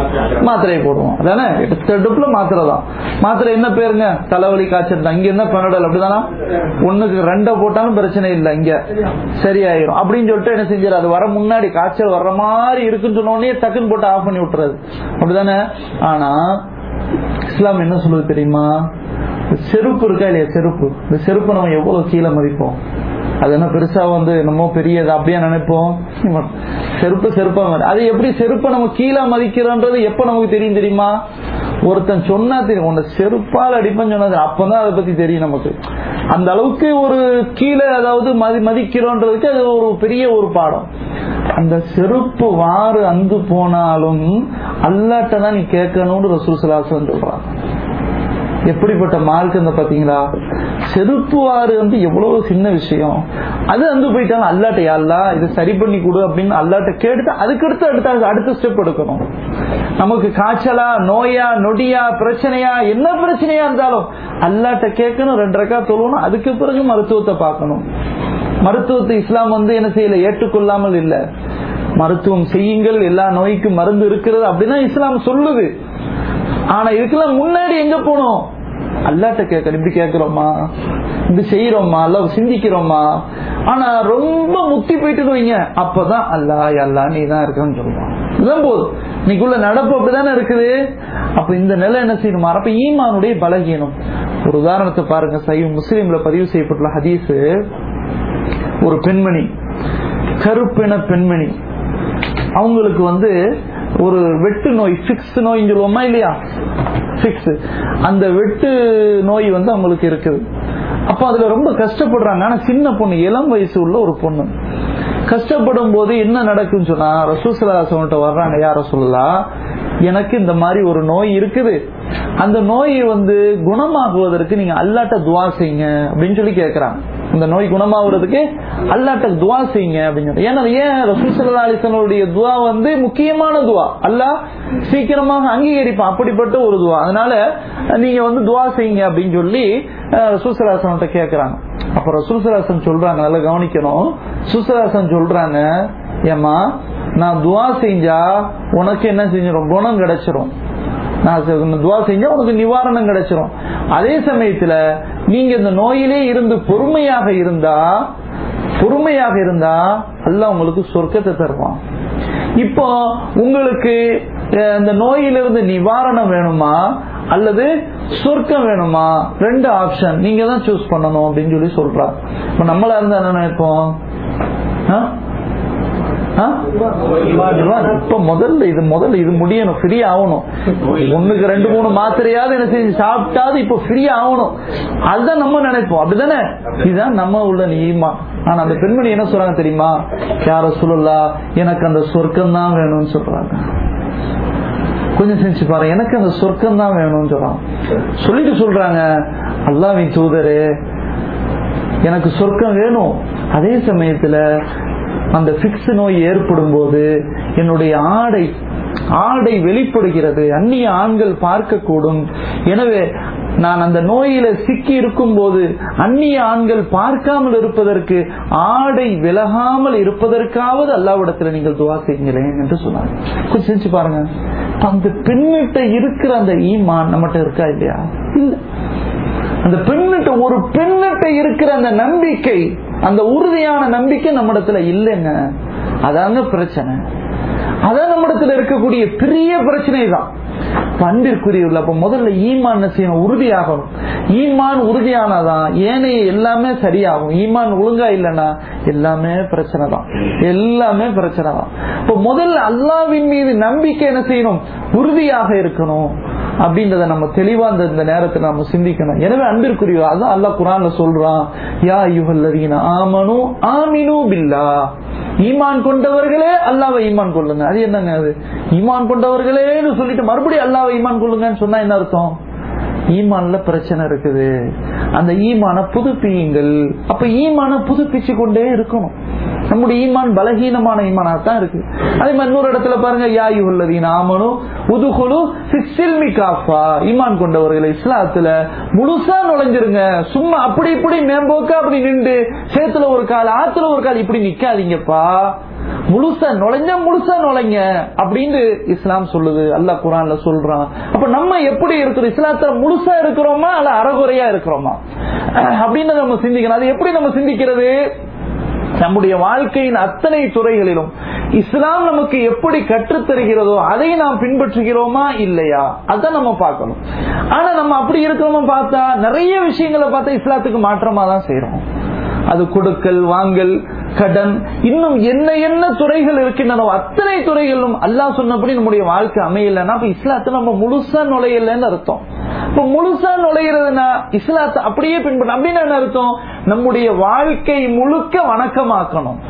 மாத்திரையை போடுவோம் அதானே எடுத்தடுப்புல மாத்திரை தான் மாத்திரை என்ன பேருங்க தலைவலி காய்ச்சல் தான் இங்க என்ன பெனடல் அப்படிதானா ஒண்ணுக்கு ரெண்ட போட்டாலும் பிரச்சனை இல்லை இங்க சரியாயிரும் அப்படின்னு சொல்லிட்டு என்ன செஞ்சாரு அது வர முன்னாடி காய்ச்சல் வர்ற மாதிரி இருக்குன்னு சொன்ன உடனே டக்குன்னு போட்டு ஆஃப் பண்ணி விட்டுறது அப்படிதானே ஆனா இஸ்லாம் என்ன சொல்லுது தெரியுமா செருப்பு இருக்கா இல்லையா செருப்பு இந்த செருப்பு நம்ம எவ்வளவு கீழே மதிப்போம் அது என்ன பெருசா வந்து என்னமோ பெரியது அப்படியே நினைப்போம் செருப்பு செருப்பா மாதிரி அது எப்படி செருப்பை நம்ம கீழே மதிக்கிறோன்றது எப்ப நமக்கு தெரியும் தெரியுமா ஒருத்தன் சொன்னா தெரியும் உன்னை செருப்பால் அடிப்பேன்னு சொன்னது அப்பதான் அதை பத்தி தெரியும் நமக்கு அந்த அளவுக்கு ஒரு கீழே அதாவது மதி மதிக்கிறோன்றதுக்கு அது ஒரு பெரிய ஒரு பாடம் அந்த செருப்பு வாறு அந்து போனாலும் அல்லாட்ட தான் நீ கேட்கணும்னு ரசூல் சலாசன் சொல்றான் எப்படிப்பட்ட மார்க் அந்த பாத்தீங்களா செருப்பு வாறு வந்து எவ்வளவு சின்ன விஷயம் அது வந்து போயிட்டாலும் அல்லாட்ட யாருலா இதை சரி பண்ணி கொடு அப்படின்னு அல்லாட்ட கேட்டுட்டு அதுக்கடுத்து அடுத்த அடுத்த ஸ்டெப் எடுக்கணும் நமக்கு காய்ச்சலா நோயா நொடியா பிரச்சனையா என்ன பிரச்சனையா இருந்தாலும் அல்லாட்ட கேட்கணும் ரெண்டு ரக்கா தொழுவணும் அதுக்கு பிறகு மருத்துவத்தை பார்க்கணும் மருத்துவத்தை இஸ்லாம் வந்து என்ன செய்யல ஏற்றுக்கொள்ளாமல் இல்ல மருத்துவம் செய்யுங்கள் எல்லா நோய்க்கும் மருந்து இருக்கிறது அப்படின்னா இஸ்லாம் சொல்லுது ஆனா இதுக்கெல்லாம் முன்னாடி எங்க போனோம் அல்லாட்ட கேட்கணும் இப்படி கேட்கிறோமா இப்படி செய்யறோமா அல்ல சிந்திக்கிறோமா ஆனா ரொம்ப முத்தி போயிட்டு வைங்க அப்பதான் அல்லா அல்லா நீ தான் இருக்கன்னு சொல்லுவான் இதுதான் போதும் இன்னைக்குள்ள நடப்பு அப்படிதானே இருக்குது அப்ப இந்த நிலை என்ன செய்யணுமா அப்ப ஈமானுடைய பலகீனம் ஒரு உதாரணத்தை பாருங்க சை முஸ்லீம்ல பதிவு செய்யப்பட்டுள்ள ஹதீஸ் ஒரு பெண்மணி கருப்பின பெண்மணி அவங்களுக்கு வந்து ஒரு வெட்டு நோய் பிக்ஸ் நோய் சொல்லுவோமா இல்லையா பிக்ஸ் அந்த வெட்டு நோய் வந்து அவங்களுக்கு இருக்குது அப்ப அதுல ரொம்ப கஷ்டப்படுறாங்க ஆனா சின்ன பொண்ணு இளம் வயசு உள்ள ஒரு பொண்ணு கஷ்டப்படும் போது என்ன நடக்குன்னு சொன்னா ரசூசலாசன்ட்ட வர்றாங்க யார சொல்லலாம் எனக்கு இந்த மாதிரி ஒரு நோய் இருக்குது அந்த நோய் வந்து குணமாகுவதற்கு நீங்க அல்லாட்ட துவா செய்யுங்க அப்படின்னு சொல்லி கேக்குறாங்க இந்த நோய் குணமாகுறதுக்கு அல்லாட்ட துவா செய்யுங்க அப்படின்னு சொல்லி ஏன்னா ஏன் ரசூசல்லா அலிசனுடைய துவா வந்து முக்கியமான துவா அல்லாஹ் சீக்கிரமாக அங்கீகரிப்பான் அப்படிப்பட்ட ஒரு துவா அதனால நீங்க வந்து துவா செய்யுங்க அப்படின்னு சொல்லி ரசூசலாசன்கிட்ட கேக்குறாங்க அப்ப ரசூசலாசன் சொல்றாங்க நல்லா கவனிக்கணும் சுசலாசன் சொல்றாங்க ஏமா நான் துவா செஞ்சா உனக்கு என்ன செஞ்சிடும் குணம் கிடைச்சிரும் நான் துவா செஞ்சா உனக்கு நிவாரணம் கிடைச்சிரும் அதே சமயத்துல நீங்க இந்த நோயிலே இருந்து பொறுமையாக இருந்தா பொறுமையாக இருந்தா அல்ல உங்களுக்கு சொர்க்கத்தை தருவான் இப்போ உங்களுக்கு இந்த நோயிலிருந்து நிவாரணம் வேணுமா அல்லது சொர்க்கம் வேணுமா ரெண்டு ஆப்ஷன் நீங்க தான் சூஸ் பண்ணணும் அப்படின்னு சொல்லி சொல்றா இப்ப நம்மளா இருந்தா என்ன நினைப்போம் இப்ப முதல்ல இது முதல்ல இது முடியணும் ஃப்ரீ ஆகணும் ஒண்ணுக்கு ரெண்டு மூணு மாத்திரையாவது என்ன செஞ்சு சாப்பிட்டாது இப்ப ஃப்ரீ ஆகணும் அதுதான் நம்ம நினைப்போம் அப்படிதானே இதுதான் நம்ம உள்ள நீமா ஆனா அந்த பெண்மணி என்ன சொல்றாங்க தெரியுமா யார சொல்லலா எனக்கு அந்த சொர்க்கம் தான் வேணும்னு சொல்றாங்க கொஞ்சம் செஞ்சு பாரு எனக்கு அந்த சொர்க்கம் தான் வேணும்னு சொல்றாங்க சொல்லிட்டு சொல்றாங்க அல்லாவின் தூதரு எனக்கு சொர்க்கம் வேணும் அதே சமயத்துல அந்த பிக்ஸ் நோய் ஏற்படும் போது என்னுடைய ஆடை ஆடை வெளிப்படுகிறது அந்நிய ஆண்கள் பார்க்கக்கூடும் எனவே நான் அந்த நோயில சிக்கி இருக்கும் போது அந்நிய ஆண்கள் பார்க்காமல் இருப்பதற்கு ஆடை விலகாமல் இருப்பதற்காவது அல்லாவிடத்துல நீங்கள் துவா செய்யுங்களேன் என்று சொன்னாங்க கொஞ்சம் செஞ்சு பாருங்க அந்த பெண்ணிட்ட இருக்கிற அந்த ஈமான் நம்மகிட்ட இருக்கா இல்லையா இல்ல அந்த பெண்ணிட்ட ஒரு பெண்ணிட்ட இருக்கிற அந்த நம்பிக்கை அந்த உறுதியான நம்பிக்கை நம்மிடத்துல இல்லைங்க அதாங்க பிரச்சனை அதான் நம்மிடத்துல இருக்கக்கூடிய பெரிய பிரச்சனை தான் பண்பிற்குரியவர்கள் அப்ப முதல்ல ஈமான் செய்யணும் உறுதியாகணும் ஈமான் உறுதியானதான் ஏனைய எல்லாமே சரியாகும் ஈமான் ஒழுங்கா இல்லைன்னா எல்லாமே பிரச்சனை தான் எல்லாமே பிரச்சனை தான் இப்ப முதல்ல அல்லாவின் மீது நம்பிக்கை என்ன செய்யணும் உறுதியாக இருக்கணும் அப்படின்றத நம்ம தெளிவா இந்த இந்த நேரத்தில் நம்ம சிந்திக்கணும் எனவே அன்பிற்குரிய அதான் அல்லாஹ் குரான்ல சொல்றான் யா யுகல்லதீன ஆமனு ஆமினு பில்லா ஈமான் கொண்டவர்களே அல்லாவை ஈமான் கொள்ளுங்க அது என்னங்க அது ஈமான் கொண்டவர்களேன்னு சொல்லிட்டு மறுபடியும் அல்லாவை ஈமான் கொள்ளுங்கன்னு சொன்னா என்ன அர்த்தம் ஈமான்ல பிரச்சனை இருக்குது அந்த ஈமான புதுப்பியுங்கள் அப்ப ஈமான புதுப்பிச்சு கொண்டே இருக்கணும் நம்முடைய ஈமான் பலகீனமான ஈமானா தான் இருக்கு அதே மாதிரி இன்னொரு இடத்துல பாருங்க யாயு உள்ளதீன் ஆமனும் உதுகுலு சில்மி காஃபா ஈமான் கொண்டவர்களை இஸ்லாத்துல முழுசா நுழைஞ்சிருங்க சும்மா அப்படி இப்படி மேம்போக்கா அப்படி நின்று சேத்துல ஒரு கால் ஆத்துல ஒரு கால் இப்படி நிக்காதீங்கப்பா முழுசா நுழைஞ்ச முழுசா நுழைங்க அப்படின்னு இஸ்லாம் சொல்லுது அல்லாஹ் குரான்ல சொல்றான் அப்ப நம்ம எப்படி இருக்கிறோம் இஸ்லாத்துல முழுசா இருக்கிறோமா அல்ல அறகுறையா இருக்கிறோமா அப்படின்னு நம்ம சிந்திக்கணும் அது எப்படி நம்ம சிந்திக்கிறது நம்முடைய வாழ்க்கையின் அத்தனை துறைகளிலும் இஸ்லாம் நமக்கு எப்படி கற்றுத் தருகிறதோ அதை நாம் பின்பற்றுகிறோமா இல்லையா அதான் நம்ம பார்க்கணும் ஆனா நம்ம அப்படி இருக்கிறோமா பார்த்தா நிறைய விஷயங்களை பார்த்தா இஸ்லாத்துக்கு மாற்றமா தான் செய்யறோம் அது கொடுக்கல் வாங்கல் கடன் இன்னும் என்ன என்ன துறைகள் இருக்கின்றன அத்தனை துறைகளிலும் அல்லாஹ் சொன்னபடி நம்முடைய வாழ்க்கை அமையலன்னா அப்ப இஸ்லாத்தை நம்ம முழுசா நுழையலன்னு அர்த்தம் இப்ப முழுசா நுழையிறதுனா இஸ்லாத்தை அப்படியே பின்பற்ற அப்படின்னு என்ன அர்த்தம் நம்முடைய வாழ்க்கை முழுக்க வணக்கமாக்கணும்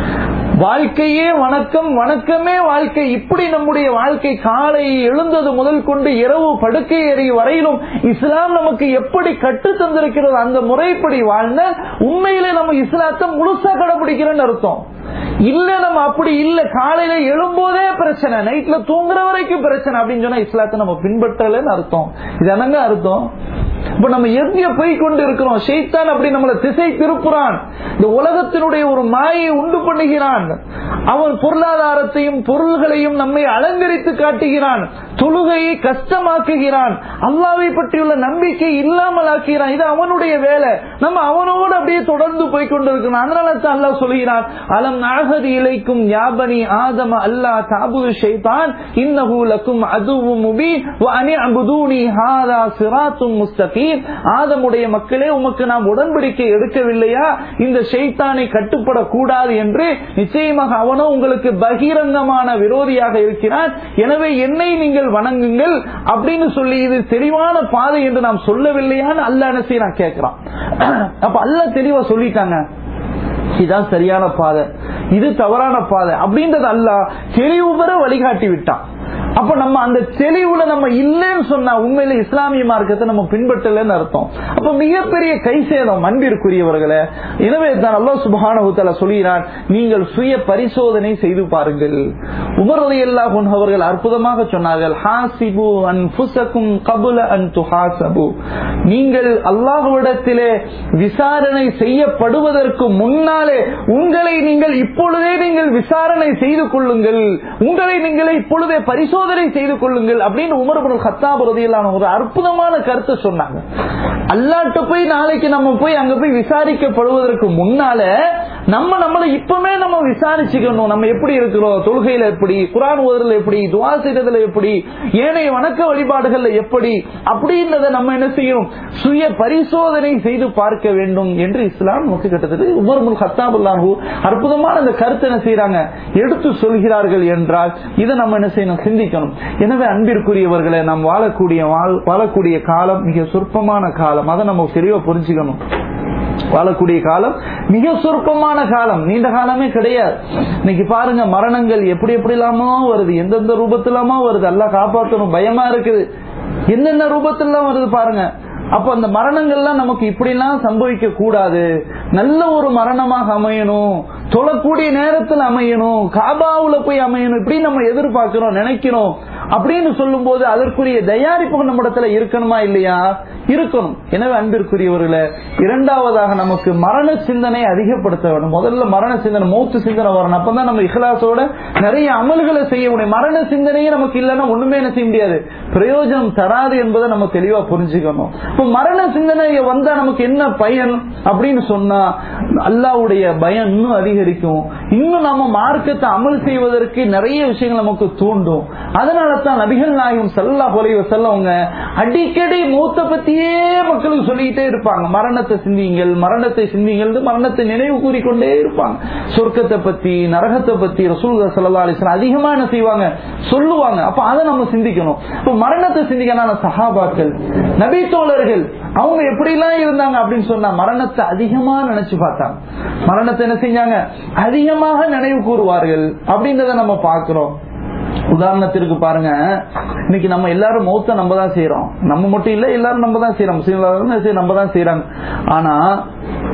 வாழ்க்கையே வணக்கம் வணக்கமே வாழ்க்கை இப்படி நம்முடைய வாழ்க்கை காலை எழுந்தது முதல் கொண்டு இரவு படுக்கை எறி வரையிலும் இஸ்லாம் நமக்கு எப்படி கற்று தந்திருக்கிறது அந்த முறைப்படி வாழ்ந்த உண்மையிலே நம்ம இஸ்லாத்தை முழுசா கடைபிடிக்கிறோம்னு அர்த்தம் இல்ல நம்ம அப்படி இல்ல காலையில எழும்போதே பிரச்சனை நைட்ல தூங்குற வரைக்கும் பிரச்சனை அப்படின்னு சொன்னா இஸ்லாத்தை நம்ம பின்பற்றலன்னு அர்த்தம் இது என்னங்க அர்த்தம் இப்ப நம்ம எங்க போய் கொண்டு இருக்கிறோம் ஷெய்தான் அப்படி நம்மளை திசை திருப்புறான் இந்த உலகத்தினுடைய ஒரு மாயை உண்டு பண்ணுகிறான் அவன் பொருளாதாரத்தையும் பொருள்களையும் நம்மை அலங்கரித்து காட்டுகிறான் தொழுகையை கஷ்டமாக்குகிறான் அல்லாவை பற்றியுள்ள நம்பிக்கை இல்லாமல் ஆக்குகிறான் இது அவனுடைய வேலை நம்ம அவனோடு அப்படியே தொடர்ந்து போய் கொண்டிருக்கிறோம் அதனால தான் அல்லாஹ் சொல்கிறான் அலம் நாகதி இலைக்கும் யாபனி ஆதம அல்லாஹ் தாபுது ஷைத்தான் இன்னஹு லக்கும் அதுவும் முபீன் வ அனி அபுதூனி ஹாதா சிராத்தும் முஸ்தகீம் ஆதமுடைய மக்களே உமக்கு நாம் உடன்படிக்கை எடுக்கவில்லையா இந்த ஷைத்தானை கட்டுப்படக்கூடாது என்று நிச்சயமாக அவனோ உங்களுக்கு பகிரங்கமான விரோதியாக இருக்கிறான் எனவே என்னை நீங்கள் வணங்குங்கள் அப்படின்னு சொல்லி இது தெளிவான பாதை என்று நாம் சொல்லவில்லையான்னு அல்ல என்ன நான் கேட்கிறான் அப்ப அல்ல தெளிவா சொல்லிட்டாங்க இதுதான் சரியான பாதை இது தவறான பாதை அப்படின்றது அல்ல தெளிவு பெற வழிகாட்டி விட்டான் அப்ப நம்ம அந்த தெளிவுல நம்ம இல்லைன்னு சொன்னா உண்மையில இஸ்லாமிய மார்க்கத்தை நம்ம பின்பற்றலன்னு அர்த்தம் அப்ப மிகப்பெரிய கை சேதம் அன்பிற்குரியவர்களே எனவே தான் அல்லா சுபான சொல்கிறான் நீங்கள் சுய பரிசோதனை செய்து பாருங்கள் உமரது எல்லா அவர்கள் அற்புதமாக சொன்னார்கள் ஹாசிபு அன் புசக்கும் கபுல அன் துஹாசபு நீங்கள் அல்லாஹுவிடத்திலே விசாரணை செய்யப்படுவதற்கு முன்னாலே உங்களை நீங்கள் இப்பொழுதே நீங்கள் விசாரணை செய்து கொள்ளுங்கள் உங்களை நீங்களே இப்பொழுதே பரிசோதனை செய்து கொள்ளுங்கள் அப்படின்னு உமர் ஹத்தாப் ரதியிலான ஒரு அற்புதமான கருத்தை சொன்னாங்க அல்லாட்ட போய் நாளைக்கு நம்ம போய் அங்க போய் விசாரிக்கப்படுவதற்கு முன்னால நம்ம நம்மளை இப்பவுமே நம்ம விசாரிச்சுக்கணும் நம்ம எப்படி இருக்கிறோம் தொழுகையில எப்படி குரான் ஓதுறதுல எப்படி துவா செய்யறதுல எப்படி ஏனைய வணக்க வழிபாடுகள்ல எப்படி அப்படின்றத நம்ம என்ன செய்யணும் சுய பரிசோதனை செய்து பார்க்க வேண்டும் என்று இஸ்லாம் நமக்கு கிட்டத்தட்ட உமர் முல் ஹத்தாபுல்லாஹு அற்புதமான அந்த கருத்து என்ன செய்யறாங்க எடுத்து சொல்கிறார்கள் என்றால் இதை நம்ம என்ன செய்யணும் சிந்திக்கணும் எனவே அன்பிற்குரியவர்களை நாம் வாழக்கூடிய வாழக்கூடிய காலம் மிக சொற்பமான காலம் அதை நம்ம தெளிவா புரிஞ்சுக்கணும் வாழக்கூடிய காலம் மிக சொற்பமான காலம் நீண்ட காலமே கிடையாது இன்னைக்கு பாருங்க மரணங்கள் எப்படி எப்படி இல்லாமோ வருது எந்தெந்த ரூபத்திலாமோ வருது எல்லாம் காப்பாற்றணும் பயமா இருக்குது என்னென்ன ரூபத்திலாம் வருது பாருங்க அப்ப அந்த மரணங்கள்லாம் நமக்கு இப்படிலாம் சம்பவிக்க கூடாது நல்ல ஒரு மரணமாக அமையணும் தொழக்கூடிய நேரத்தில் அமையணும் காபாவுல போய் அமையணும் இப்படி நம்ம எதிர்பார்க்கிறோம் நினைக்கிறோம் அப்படின்னு சொல்லும் போது அதற்குரிய தயாரிப்பு நம்மிடத்துல இருக்கணுமா இல்லையா இருக்கணும் எனவே அன்பிற்குரியவர்களே இரண்டாவதாக நமக்கு மரண சிந்தனை அதிகப்படுத்த வேண்டும் முதல்ல மரண சிந்தனை மூத்து சிந்தனை வரணும் அப்பதான் நம்ம இஹ்லாசோட நிறைய அமல்களை செய்ய முடியும் மரண சிந்தனையே நமக்கு இல்லைன்னா ஒண்ணுமே என்ன செய்ய முடியாது பிரயோஜனம் தராது என்பதை நம்ம தெளிவா புரிஞ்சுக்கணும் இப்ப மரண சிந்தனை வந்தா நமக்கு என்ன பயன் அப்படின்னு சொன்னா அல்லாவுடைய பயம் இன்னும் அதிகரிக்கும் இன்னும் நம்ம மார்க்கத்தை அமல் செய்வதற்கு நிறைய விஷயங்கள் நமக்கு தூண்டும் அதனால தான் நபிகள் நாயகம் சல்லா பொலைவ செல்லவங்க அடிக்கடி மூத்த பத்தியே மக்களுக்கு சொல்லிக்கிட்டே இருப்பாங்க மரணத்தை சிந்திங்கள் மரணத்தை சிந்திங்கள் மரணத்தை நினைவு கூறிக்கொண்டே இருப்பாங்க சொர்க்கத்தை பத்தி நரகத்தை பத்தி ரசூல் சல்லா அலிஸ்லாம் அதிகமா என்ன செய்வாங்க சொல்லுவாங்க அப்ப அதை நம்ம சிந்திக்கணும் இப்ப மரணத்தை சிந்திக்கணும் சஹாபாக்கள் நபி தோழர்கள் அவங்க எப்படி எல்லாம் இருந்தாங்க அப்படின்னு சொன்னா மரணத்தை அதிகமா நினைச்சு பார்த்தாங்க மரணத்தை என்ன செஞ்சாங்க அதிகமாக நினைவு கூறுவார்கள் அப்படின்றத நம்ம பார்க்கிறோம் உதாரணத்திற்கு பாருங்க இன்னைக்கு நம்ம எல்லாரும் மௌத்த நம்ம தான் செய்யறோம் நம்ம மட்டும் இல்ல எல்லாரும் நம்ம தான் செய்யறோம் முஸ்லீம் நம்ம தான் செய்யறாங்க ஆனா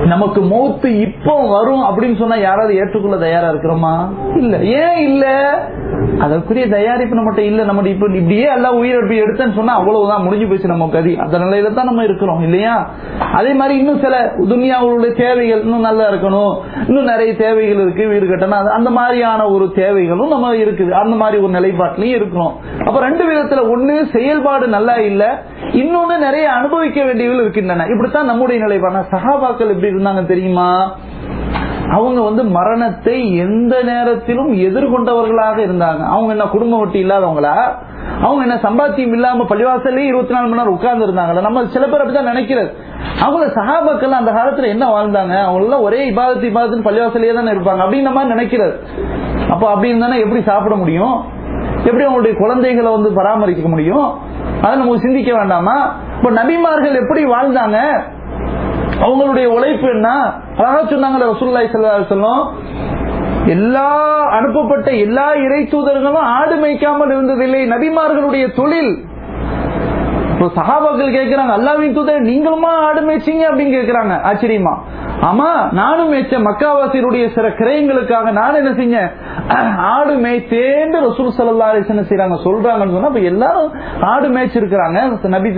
நமக்கு மௌத்து இப்போ வரும் அப்படின்னு சொன்னா யாராவது ஏற்றுக்கொள்ள தயாரா இருக்கிறோமா இல்ல ஏன் இல்ல அதற்குரிய தயாரிப்பு நம்மகிட்ட இல்ல நம்ம இப்ப இப்படியே எல்லாம் உயிர் இப்படி எடுத்தேன்னு சொன்னா அவ்வளவுதான் முடிஞ்சு போச்சு நம்ம கதி அந்த நிலையில தான் நம்ம இருக்கிறோம் இல்லையா அதே மாதிரி இன்னும் சில துனியாவுடைய தேவைகள் இன்னும் நல்லா இருக்கணும் இன்னும் நிறைய தேவைகள் இருக்கு வீடு கட்டணும் அது- அந்த மாதிரியான ஒரு தேவைகளும் நம்ம இருக்குது அந்த மாதிரி ஒரு நிலைப்பாட்டிலையும் இருக்கிறோம் அப்ப ரெண்டு விதத்துல ஒண்ணு செயல்பாடு நல்லா இல்ல இன்னொன்னு நிறைய அனுபவிக்க வேண்டியவர்கள் இருக்கின்றன இப்படித்தான் நம்முடைய நிலைப்பாடு சகாபாக்கள் எப்படி இருந்தாங்க தெரியுமா அவங்க வந்து மரணத்தை எந்த நேரத்திலும் எதிர்கொண்டவர்களாக இருந்தாங்க அவங்க என்ன குடும்ப வட்டி இல்லாதவங்களா அவங்க என்ன சம்பாத்தியம் இல்லாம பள்ளிவாசலே இருபத்தி நாலு மணி நேரம் உட்கார்ந்து இருந்தாங்களா நம்ம சில பேர் அப்படிதான் நினைக்கிறது அவங்கள சகாபாக்கள் அந்த காலத்துல என்ன வாழ்ந்தாங்க அவங்க எல்லாம் ஒரே இபாதத்து இபாதத்து பள்ளிவாசலே தானே இருப்பாங்க அப்படின்னு நம்ம நினைக்கிறது அப்போ அப்படி இருந்தானே எப்படி சாப்பிட முடியும் எப்படி அவங்களுடைய குழந்தைகளை வந்து பராமரிக்க முடியும் அதை நம்ம சிந்திக்க வேண்டாமா இப்ப நபிமார்கள் எப்படி வாழ்ந்தாங்க அவங்களுடைய உழைப்பு என்ன அழகா சொன்னாங்க ரசூல்லாய் செல்லம் எல்லா அனுப்பப்பட்ட எல்லா இறை தூதர்களும் ஆடு மேய்க்காமல் இருந்ததில்லை நபிமார்களுடைய தொழில் இப்போ சகாபாக்கள் கேட்கிறாங்க அல்லாவின் தூதர் நீங்களுமா ஆடு மேய்ச்சிங்க அப்படின்னு கேட்கிறாங்க ஆச்சரியமா ஆமா நானும் மேய்ச்சேன் மக்காவாசியருடைய சில கிரயங்களுக்காக நான் என்ன செஞ்சேன் ஆடு மேய்த்தேன்னு ரசூல் சல்லா என்ன செய்யறாங்க சொல்றாங்கன்னு சொன்னா இப்ப எல்லாரும் ஆடு மேய்ச்சிருக்கிறாங்க நபி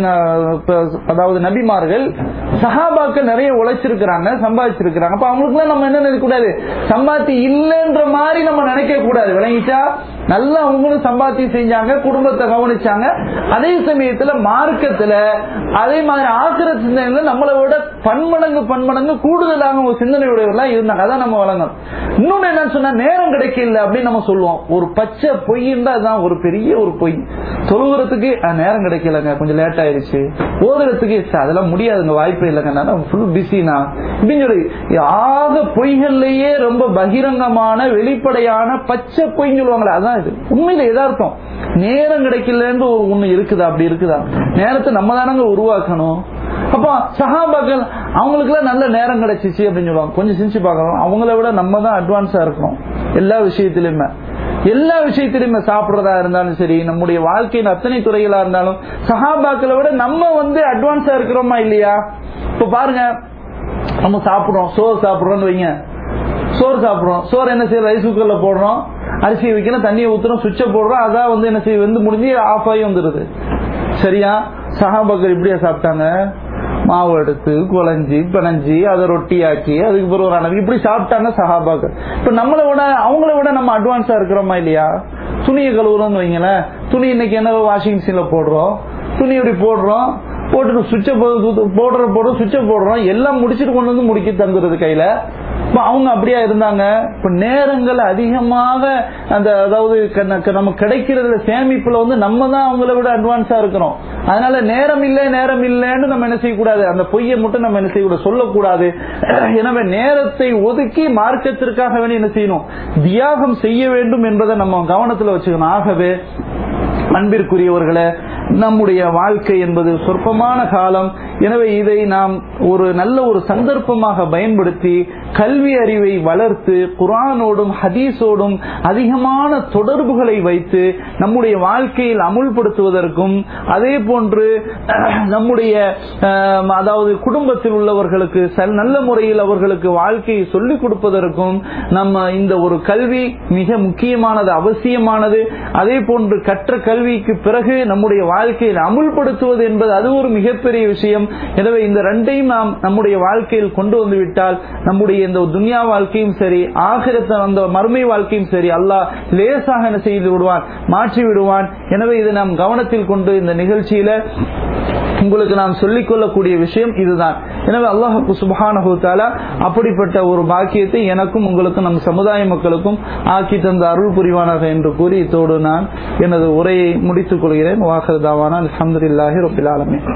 அதாவது நபிமார்கள் சஹாபாக்கள் நிறைய உழைச்சிருக்கிறாங்க சம்பாதிச்சிருக்கிறாங்க அப்ப அவங்களுக்கு நம்ம என்ன நினைக்க கூடாது சம்பாத்தி இல்லைன்ற மாதிரி நம்ம நினைக்க கூடாது விளங்கிச்சா நல்லா அவங்களும் சம்பாத்தி செஞ்சாங்க குடும்பத்தை கவனிச்சாங்க அதே சமயத்துல மார்க்கத்துல அதே மாதிரி ஆக்கிர சிந்தனையில நம்மளை விட பன்மடங்கு பன்மடங்கு கூடுதலாக ஒரு சிந்தனையுடையவர்களா இருந்தாங்க அதான் நம்ம வழங்கணும் இன்னொன்னு என்னன்னு சொன்னா நேரம் கிடைக்கல அப்படின்னு நம்ம சொல்லுவோம் ஒரு பச்சை பொய்ன்னா அதுதான் ஒரு பெரிய ஒரு பொய் தொழுகிறதுக்கு அஹ், நேரம் கிடைக்கலங்க கொஞ்சம் லேட் ஆயிருச்சு ஓதுறதுக்கு "சார், அதெல்லாம் முடியாதுங்க வாய்ப்பே இல்லைங்க நான் ஃபுல் பிஸினா அப்படின்னு சொல்லி ஆக பொய்கள்லயே ரொம்ப பகிரங்கமான வெளிப்படையான பச்சை பொய்ன்னு சொல்லுவாங்களே அதான் இது உண்மையில எதார்த்தம் நேரம் கிடைக்கலன்னு ஒரு ஒண்ணு இருக்குதா அப்படி இருக்குதா நேரத்தை நம்ம தானங்க உருவாக்கணும் அப்ப சஹாபாக்கள் அவங்களுக்கு எல்லாம் நல்ல நேரம் கிடைச்சிச்சு அப்படின்னு சொல்லுவாங்க கொஞ்சம் சிந்திச்சு பார்க்கணும் அவங்கள விட நம்ம தான் அட்வான்ஸா இருக்கணும் எல்லா விஷயத்திலுமே எல்லா விஷயத்திலுமே சாப்பிடுறதா இருந்தாலும் சரி நம்முடைய வாழ்க்கையின் அத்தனை துறைகளா இருந்தாலும் சஹாபாக்களை விட நம்ம வந்து அட்வான்ஸா இருக்கிறோமா இல்லையா இப்ப பாருங்க நம்ம சாப்பிடுறோம் சோறு சாப்பிடுறோம்னு வைங்க சோறு சாப்பிடுறோம் சோறு என்ன செய்ய ரைஸ் குக்கர்ல போடுறோம் அரிசி வைக்கணும் தண்ணியை ஊத்துறோம் சுவிட்ச போடுறோம் அதான் வந்து என்ன செய்ய வெந்து முடிஞ்சு ஆஃப் ஆகி வந்துருது சரியா சஹாபாக்கர் இப்படியா சாப்பிட்டாங்க மாவு எடுத்து குழஞ்சி பிணைஞ்சி அதை ரொட்டியாக்கி அதுக்கு பிறகு ஒரு அளவு இப்படி சாப்பிட்டாங்க சஹாபாக்கள் இப்ப நம்மளை விட அவங்கள விட நம்ம அட்வான்ஸா இருக்கிறோமா இல்லையா துணியை கழுவுறோம்னு வைங்களேன் துணி இன்னைக்கு என்ன வாஷிங் மிஷின்ல போடுறோம் துணி இப்படி போடுறோம் போட்டுட்டு சுவிட்ச போடுற போடுற சுவிட்ச போடுறோம் எல்லாம் முடிச்சிட்டு கொண்டு வந்து முடிக்க தந்துடுது கையில இப்ப அவங்க அப்படியா இருந்தாங்க இப்ப நேரங்கள் அதிகமாக அந்த அதாவது க- க- நமக்கு கிடைக்கிறதுல சேமிப்புல வந்து நம்ம தான் அவங்கள விட அட்வான்ஸா இருக்கிறோம் அதனால நேரம் இல்லை நேரம் இல்லைன்னு நம்ம என்ன செய்யக்கூடாது அந்த பொய்யை மட்டும் நம்ம என்ன செய்யக்கூடாது சொல்லக்கூடாது எனவே நேரத்தை ஒதுக்கி மார்க்கத்திற்காக வேண்டி என்ன செய்யணும் தியாகம் செய்ய வேண்டும் என்பதை நம்ம கவனத்துல வச்சுக்கணும் ஆகவே அன்பிற்குரியவர்களே நம்முடைய வாழ்க்கை என்பது சொற்பமான காலம் எனவே இதை நாம் ஒரு நல்ல ஒரு சந்தர்ப்பமாக பயன்படுத்தி கல்வி அறிவை வளர்த்து குரானோடும் ஹதீஸோடும் அதிகமான தொடர்புகளை வைத்து நம்முடைய வாழ்க்கையில் அமுல்படுத்துவதற்கும் அதே போன்று நம்முடைய அஹ், அதாவது குடும்பத்தில் உள்ளவர்களுக்கு சல்- நல்ல முறையில் அவர்களுக்கு வாழ்க்கையை சொல்லிக் கொடுப்பதற்கும் நம்ம இந்த ஒரு கல்வி மிக முக்கியமானது அவசியமானது அதே போன்று கற்ற கல்விக்கு பிறகு நம்முடைய வாழ்க்கையில் அமுல்படுத்துவது என்பது அது ஒரு மிகப்பெரிய விஷயம் எனவே இந்த ரெண்டையும் நாம் நம்முடைய வாழ்க்கையில் கொண்டு வந்து விட்டால் நம்முடைய இந்த துன்யா வாழ்க்கையும் சரி ஆகிரத்த அந்த மறுமை வாழ்க்கையும் சரி அல்லாஹ் லேசாக என்ன செய்து விடுவான் மாற்றி விடுவான் எனவே இதை நாம் கவனத்தில் கொண்டு இந்த நிகழ்ச்சியில உங்களுக்கு நாம் சொல்லிக் கொள்ளக்கூடிய விஷயம் இதுதான் எனவே அல்லாஹு சுபஹானஹு தஆலா அப்படிப்பட்ட ஒரு பாக்கியத்தை எனக்கும் உங்களுக்கும் நம் சமுதாய மக்களுக்கும் ஆக்கி தந்த அருள் புரிவானாக என்று கூறி இத்தோடு நான் எனது உரையை முடித்துக் கொள்கிறேன் வாஹர் தாவானா அல்ஹம்துலில்லாஹி ரபில் ஆலமீன்